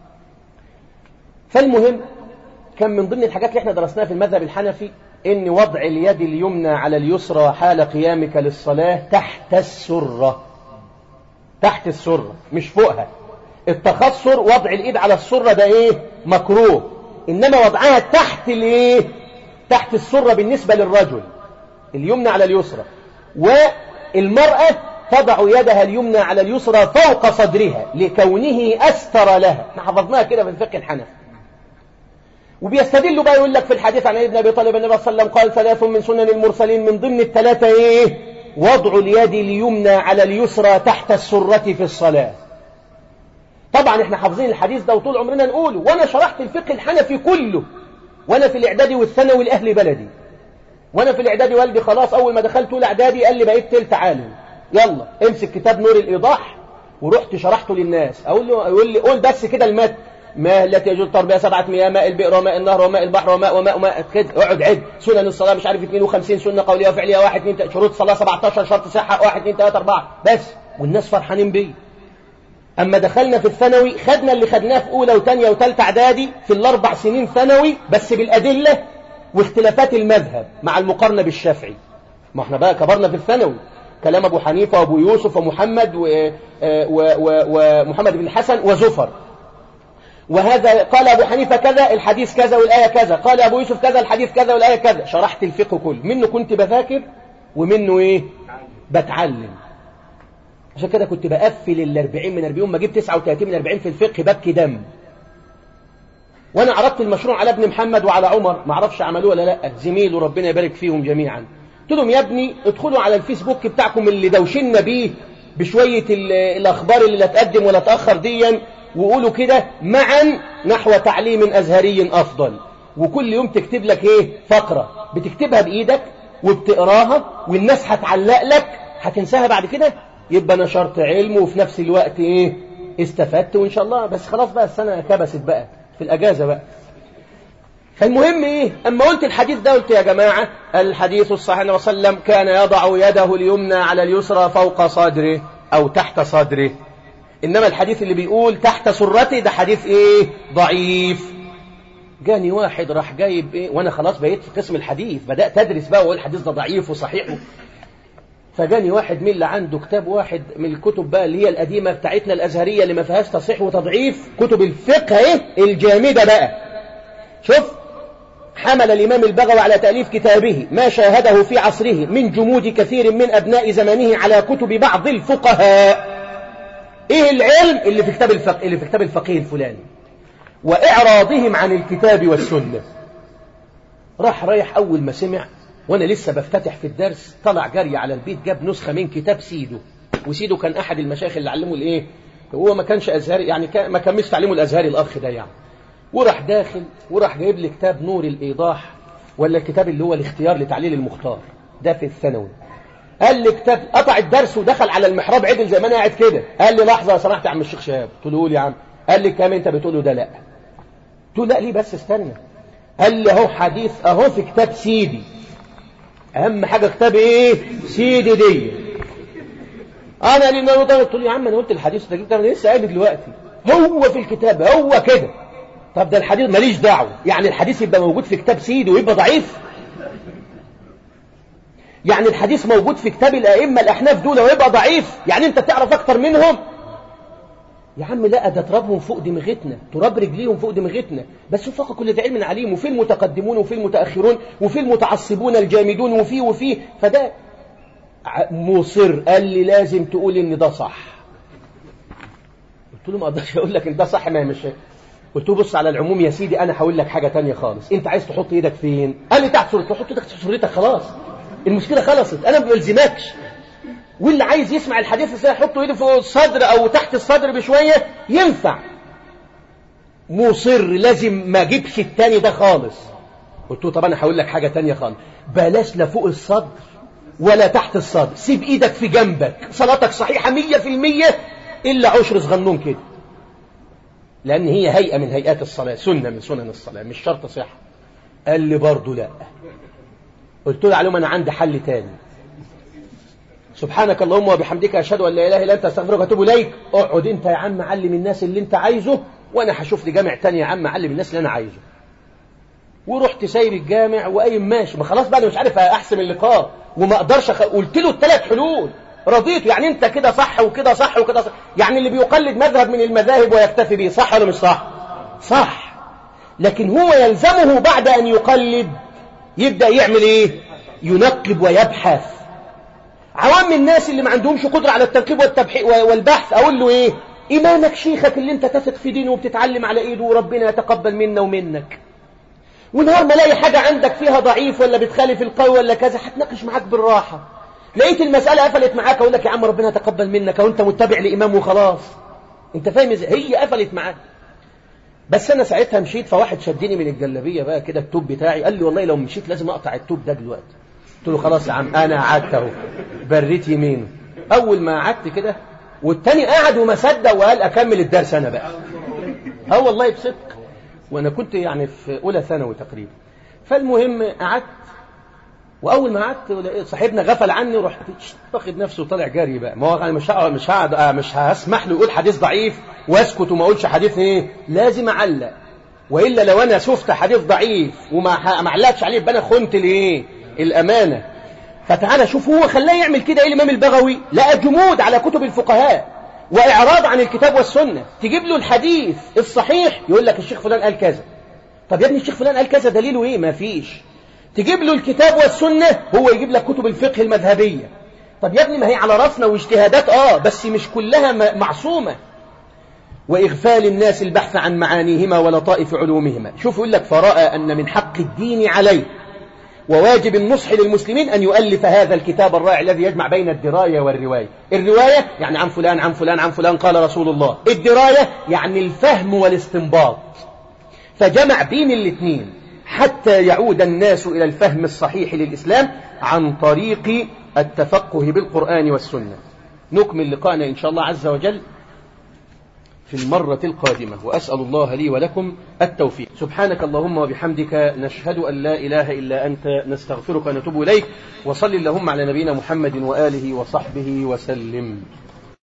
فالمهم كان من ضمن الحاجات اللي احنا درسناها في المذهب الحنفي ان وضع اليد اليمنى على اليسرى حال قيامك للصلاة تحت السرة تحت السرة مش فوقها التخصر وضع الايد على السرة ده ايه مكروه انما وضعها تحت الايه تحت السرة بالنسبة للرجل اليمنى على اليسرى والمرأة تضع يدها اليمنى على اليسرى فوق صدرها لكونه أستر لها احنا حفظناها كده في الفقه الحنفي وبيستدلوا بقى يقول لك في الحديث عن ابن ابي طالب النبي صلى الله عليه وسلم قال ثلاث من سنن المرسلين من ضمن الثلاثه ايه وضع اليد اليمنى على اليسرى تحت السرة في الصلاة طبعا احنا حافظين الحديث ده وطول عمرنا نقوله وانا شرحت الفقه الحنفي كله وانا في الاعدادي والثانوي لاهل بلدي وانا في الاعدادي والدي خلاص اول ما دخلت اولى اعدادي قال لي بقيت تلت عالم يلا امسك كتاب نور الايضاح ورحت شرحته للناس اقول له يقول لي قول بس كده المتن ماء التي يجوز تربية سبعة مياه ماء البئر وماء النهر وماء البحر وماء وماء وماء كده اقعد عد سنن الصلاة مش عارف 52 سنة قولية وفعلية 1 2 شروط الصلاة 17 شرط صحة 1 2 3 4 بس والناس فرحانين بيه أما دخلنا في الثانوي خدنا اللي خدناه في أولى وثانية وثالثة إعدادي في الأربع سنين ثانوي بس بالأدلة واختلافات المذهب مع المقارنة بالشافعي ما احنا بقى كبرنا في الثانوي كلام أبو حنيفة وأبو يوسف ومحمد ومحمد بن الحسن وزفر وهذا قال أبو حنيفة كذا الحديث كذا والآية كذا قال أبو يوسف كذا الحديث كذا والآية كذا شرحت الفقه كله منه كنت بذاكر ومنه إيه بتعلم عشان كده كنت بقفل الأربعين من أربعين ما جبت 39 من 40 في الفقه ببكي دم وأنا عرضت المشروع على ابن محمد وعلى عمر ما اعرفش عملوه ولا لا زميل وربنا يبارك فيهم جميعا قلت لهم يا ابني ادخلوا على الفيسبوك بتاعكم اللي دوشنا بيه بشوية الأخبار اللي لا تقدم ولا تأخر ديا وقولوا كده معا نحو تعليم أزهري أفضل وكل يوم تكتب لك إيه فقرة بتكتبها بإيدك وبتقراها والناس هتعلق لك هتنساها بعد كده يبقى نشرت علم وفي نفس الوقت إيه استفدت وإن شاء الله بس خلاص بقى السنة كبست بقى في الأجازة بقى فالمهم إيه أما قلت الحديث ده قلت يا جماعة الحديث الصحيح النبي صلى الله عليه وسلم كان يضع يده اليمنى على اليسرى فوق صدره أو تحت صدره إنما الحديث اللي بيقول تحت سرتي ده حديث إيه ضعيف جاني واحد راح جايب إيه وأنا خلاص بقيت في قسم الحديث بدأت أدرس بقى وأقول الحديث ده ضعيف وصحيح فجاني واحد من اللي عنده كتاب واحد من الكتب بقى اللي هي القديمة بتاعتنا الأزهرية اللي ما فيهاش تصحيح وتضعيف كتب الفقه ايه الجامدة بقى شوف حمل الإمام البغوي على تأليف كتابه ما شاهده في عصره من جمود كثير من أبناء زمانه على كتب بعض الفقهاء ايه العلم اللي في كتاب الفقه اللي في كتاب الفقيه الفلاني واعراضهم عن الكتاب والسنه راح رايح اول ما سمع وانا لسه بفتتح في الدرس طلع جري على البيت جاب نسخه من كتاب سيدو وسيدو كان احد المشايخ اللي علمه الايه هو ما كانش ازهري يعني كان ما كملش تعليمه الازهري الاخ ده يعني وراح داخل وراح جايب لي كتاب نور الايضاح ولا الكتاب اللي هو الاختيار لتعليل المختار ده في الثانوي قال لي كتاب قطع الدرس ودخل على المحراب عدل زي ما انا قاعد كده قال لي لحظه لو سمحت يا عم الشيخ شهاب قلت له قول يا عم قال لي الكلام انت بتقوله ده لا قلت له لا ليه بس استنى قال لي اهو حديث اهو في كتاب سيدي اهم حاجه كتاب ايه سيدي دي انا اللي قلت له يا عم انا قلت الحديث ده جبت انا لسه قايل دلوقتي هو في الكتاب هو كده طب ده الحديث ماليش دعوه يعني الحديث يبقى موجود في كتاب سيدي ويبقى ضعيف يعني الحديث موجود في كتاب الأئمة الأحناف دول ويبقى ضعيف يعني أنت تعرف أكتر منهم يا عم لا ده ترابهم فوق دماغتنا تراب رجليهم فوق دماغتنا بس فوق كل ده علم عليم وفي المتقدمون وفي المتأخرون وفي المتعصبون الجامدون وفي وفي فده مصر قال لي لازم تقول ان ده صح قلت له ما اقدرش اقول لك ان ده صح ما هي مش قلت له بص على العموم يا سيدي انا هقول لك حاجه تانية خالص انت عايز تحط ايدك فين قال لي تحت صورتك تحط ايدك تحت صورتك خلاص المشكله خلصت انا ما بلزمكش واللي عايز يسمع الحديث ازاي يحط ايده فوق الصدر او تحت الصدر بشويه ينفع مصر لازم ما اجيبش التاني ده خالص قلت له طب انا هقول لك حاجه تانية خالص بلاش لا فوق الصدر ولا تحت الصدر سيب ايدك في جنبك صلاتك صحيحه مية في المية الا عشر صغنون كده لان هي هيئه من هيئات الصلاه سنه من سنن الصلاه مش شرط صحه قال لي برضه لا قلت له عليهم انا عندي حل تاني سبحانك اللهم وبحمدك اشهد ان لا اله الا انت استغفرك واتوب اليك اقعد انت يا عم علم الناس اللي انت عايزه وانا هشوف لي جامع تاني يا عم علم الناس اللي انا عايزه ورحت سايب الجامع وقايم ماشي ما خلاص بقى انا مش عارف احسم اللقاء وما اقدرش أخ... قلت له الثلاث حلول رضيت يعني انت كده صح وكده صح وكده صح يعني اللي بيقلد مذهب من المذاهب ويكتفي به صح ولا مش صح صح لكن هو يلزمه بعد ان يقلد يبدا يعمل ايه ينقب ويبحث عوام الناس اللي ما عندهمش قدره على التنقيب والتبحيث والبحث اقول له ايه إمامك شيخك اللي انت تثق في دينه وبتتعلم على ايده وربنا يتقبل منا ومنك ونهار ما الاقي حاجة عندك فيها ضعيف ولا بتخالف القوي ولا كذا هتناقش معاك بالراحة لقيت المسألة قفلت معاك اقول لك يا عم ربنا يتقبل منك وانت متبع لإمام وخلاص انت فاهم ازاي هي قفلت معاك بس انا ساعتها مشيت فواحد شدني من الجلابيه بقى كده التوب بتاعي قال لي والله لو مشيت لازم اقطع التوب ده دلوقتي قلت له خلاص يا عم انا قعدت اهو بريت يمينه اول ما قعدت كده والتاني قعد وما صدق وقال اكمل الدرس انا بقى اه والله بصدق وانا كنت يعني في اولى ثانوي تقريبا فالمهم قعدت واول ما قعدت صاحبنا غفل عني ورحت واخد نفسه وطالع جري بقى ما هو انا مش هقعد مش هقعد مش هسمح له يقول حديث ضعيف واسكت وما اقولش حديث ايه لازم اعلق والا لو انا شفت حديث ضعيف وما ما علقتش عليه يبقى انا خنت الايه الامانه فتعالى شوف هو خلاه يعمل كده ايه الامام البغوي لقى جمود على كتب الفقهاء واعراض عن الكتاب والسنه تجيب له الحديث الصحيح يقول لك الشيخ فلان قال كذا طب يا ابني الشيخ فلان قال كذا دليله ايه ما فيش تجيب له الكتاب والسنه هو يجيب لك كتب الفقه المذهبيه طب يا ابني ما هي على راسنا واجتهادات اه بس مش كلها معصومه وإغفال الناس البحث عن معانيهما ولطائف علومهما شوف يقول لك فرأى أن من حق الدين عليه وواجب النصح للمسلمين أن يؤلف هذا الكتاب الرائع الذي يجمع بين الدراية والرواية الرواية يعني عن فلان عن فلان عن فلان قال رسول الله الدراية يعني الفهم والاستنباط فجمع بين الاثنين حتى يعود الناس إلى الفهم الصحيح للإسلام عن طريق التفقه بالقرآن والسنة نكمل لقاءنا إن شاء الله عز وجل في المرة القادمة وأسأل الله لي ولكم التوفيق سبحانك اللهم وبحمدك نشهد أن لا إله إلا أنت نستغفرك ونتوب إليك وصل اللهم على نبينا محمد وآله وصحبه وسلم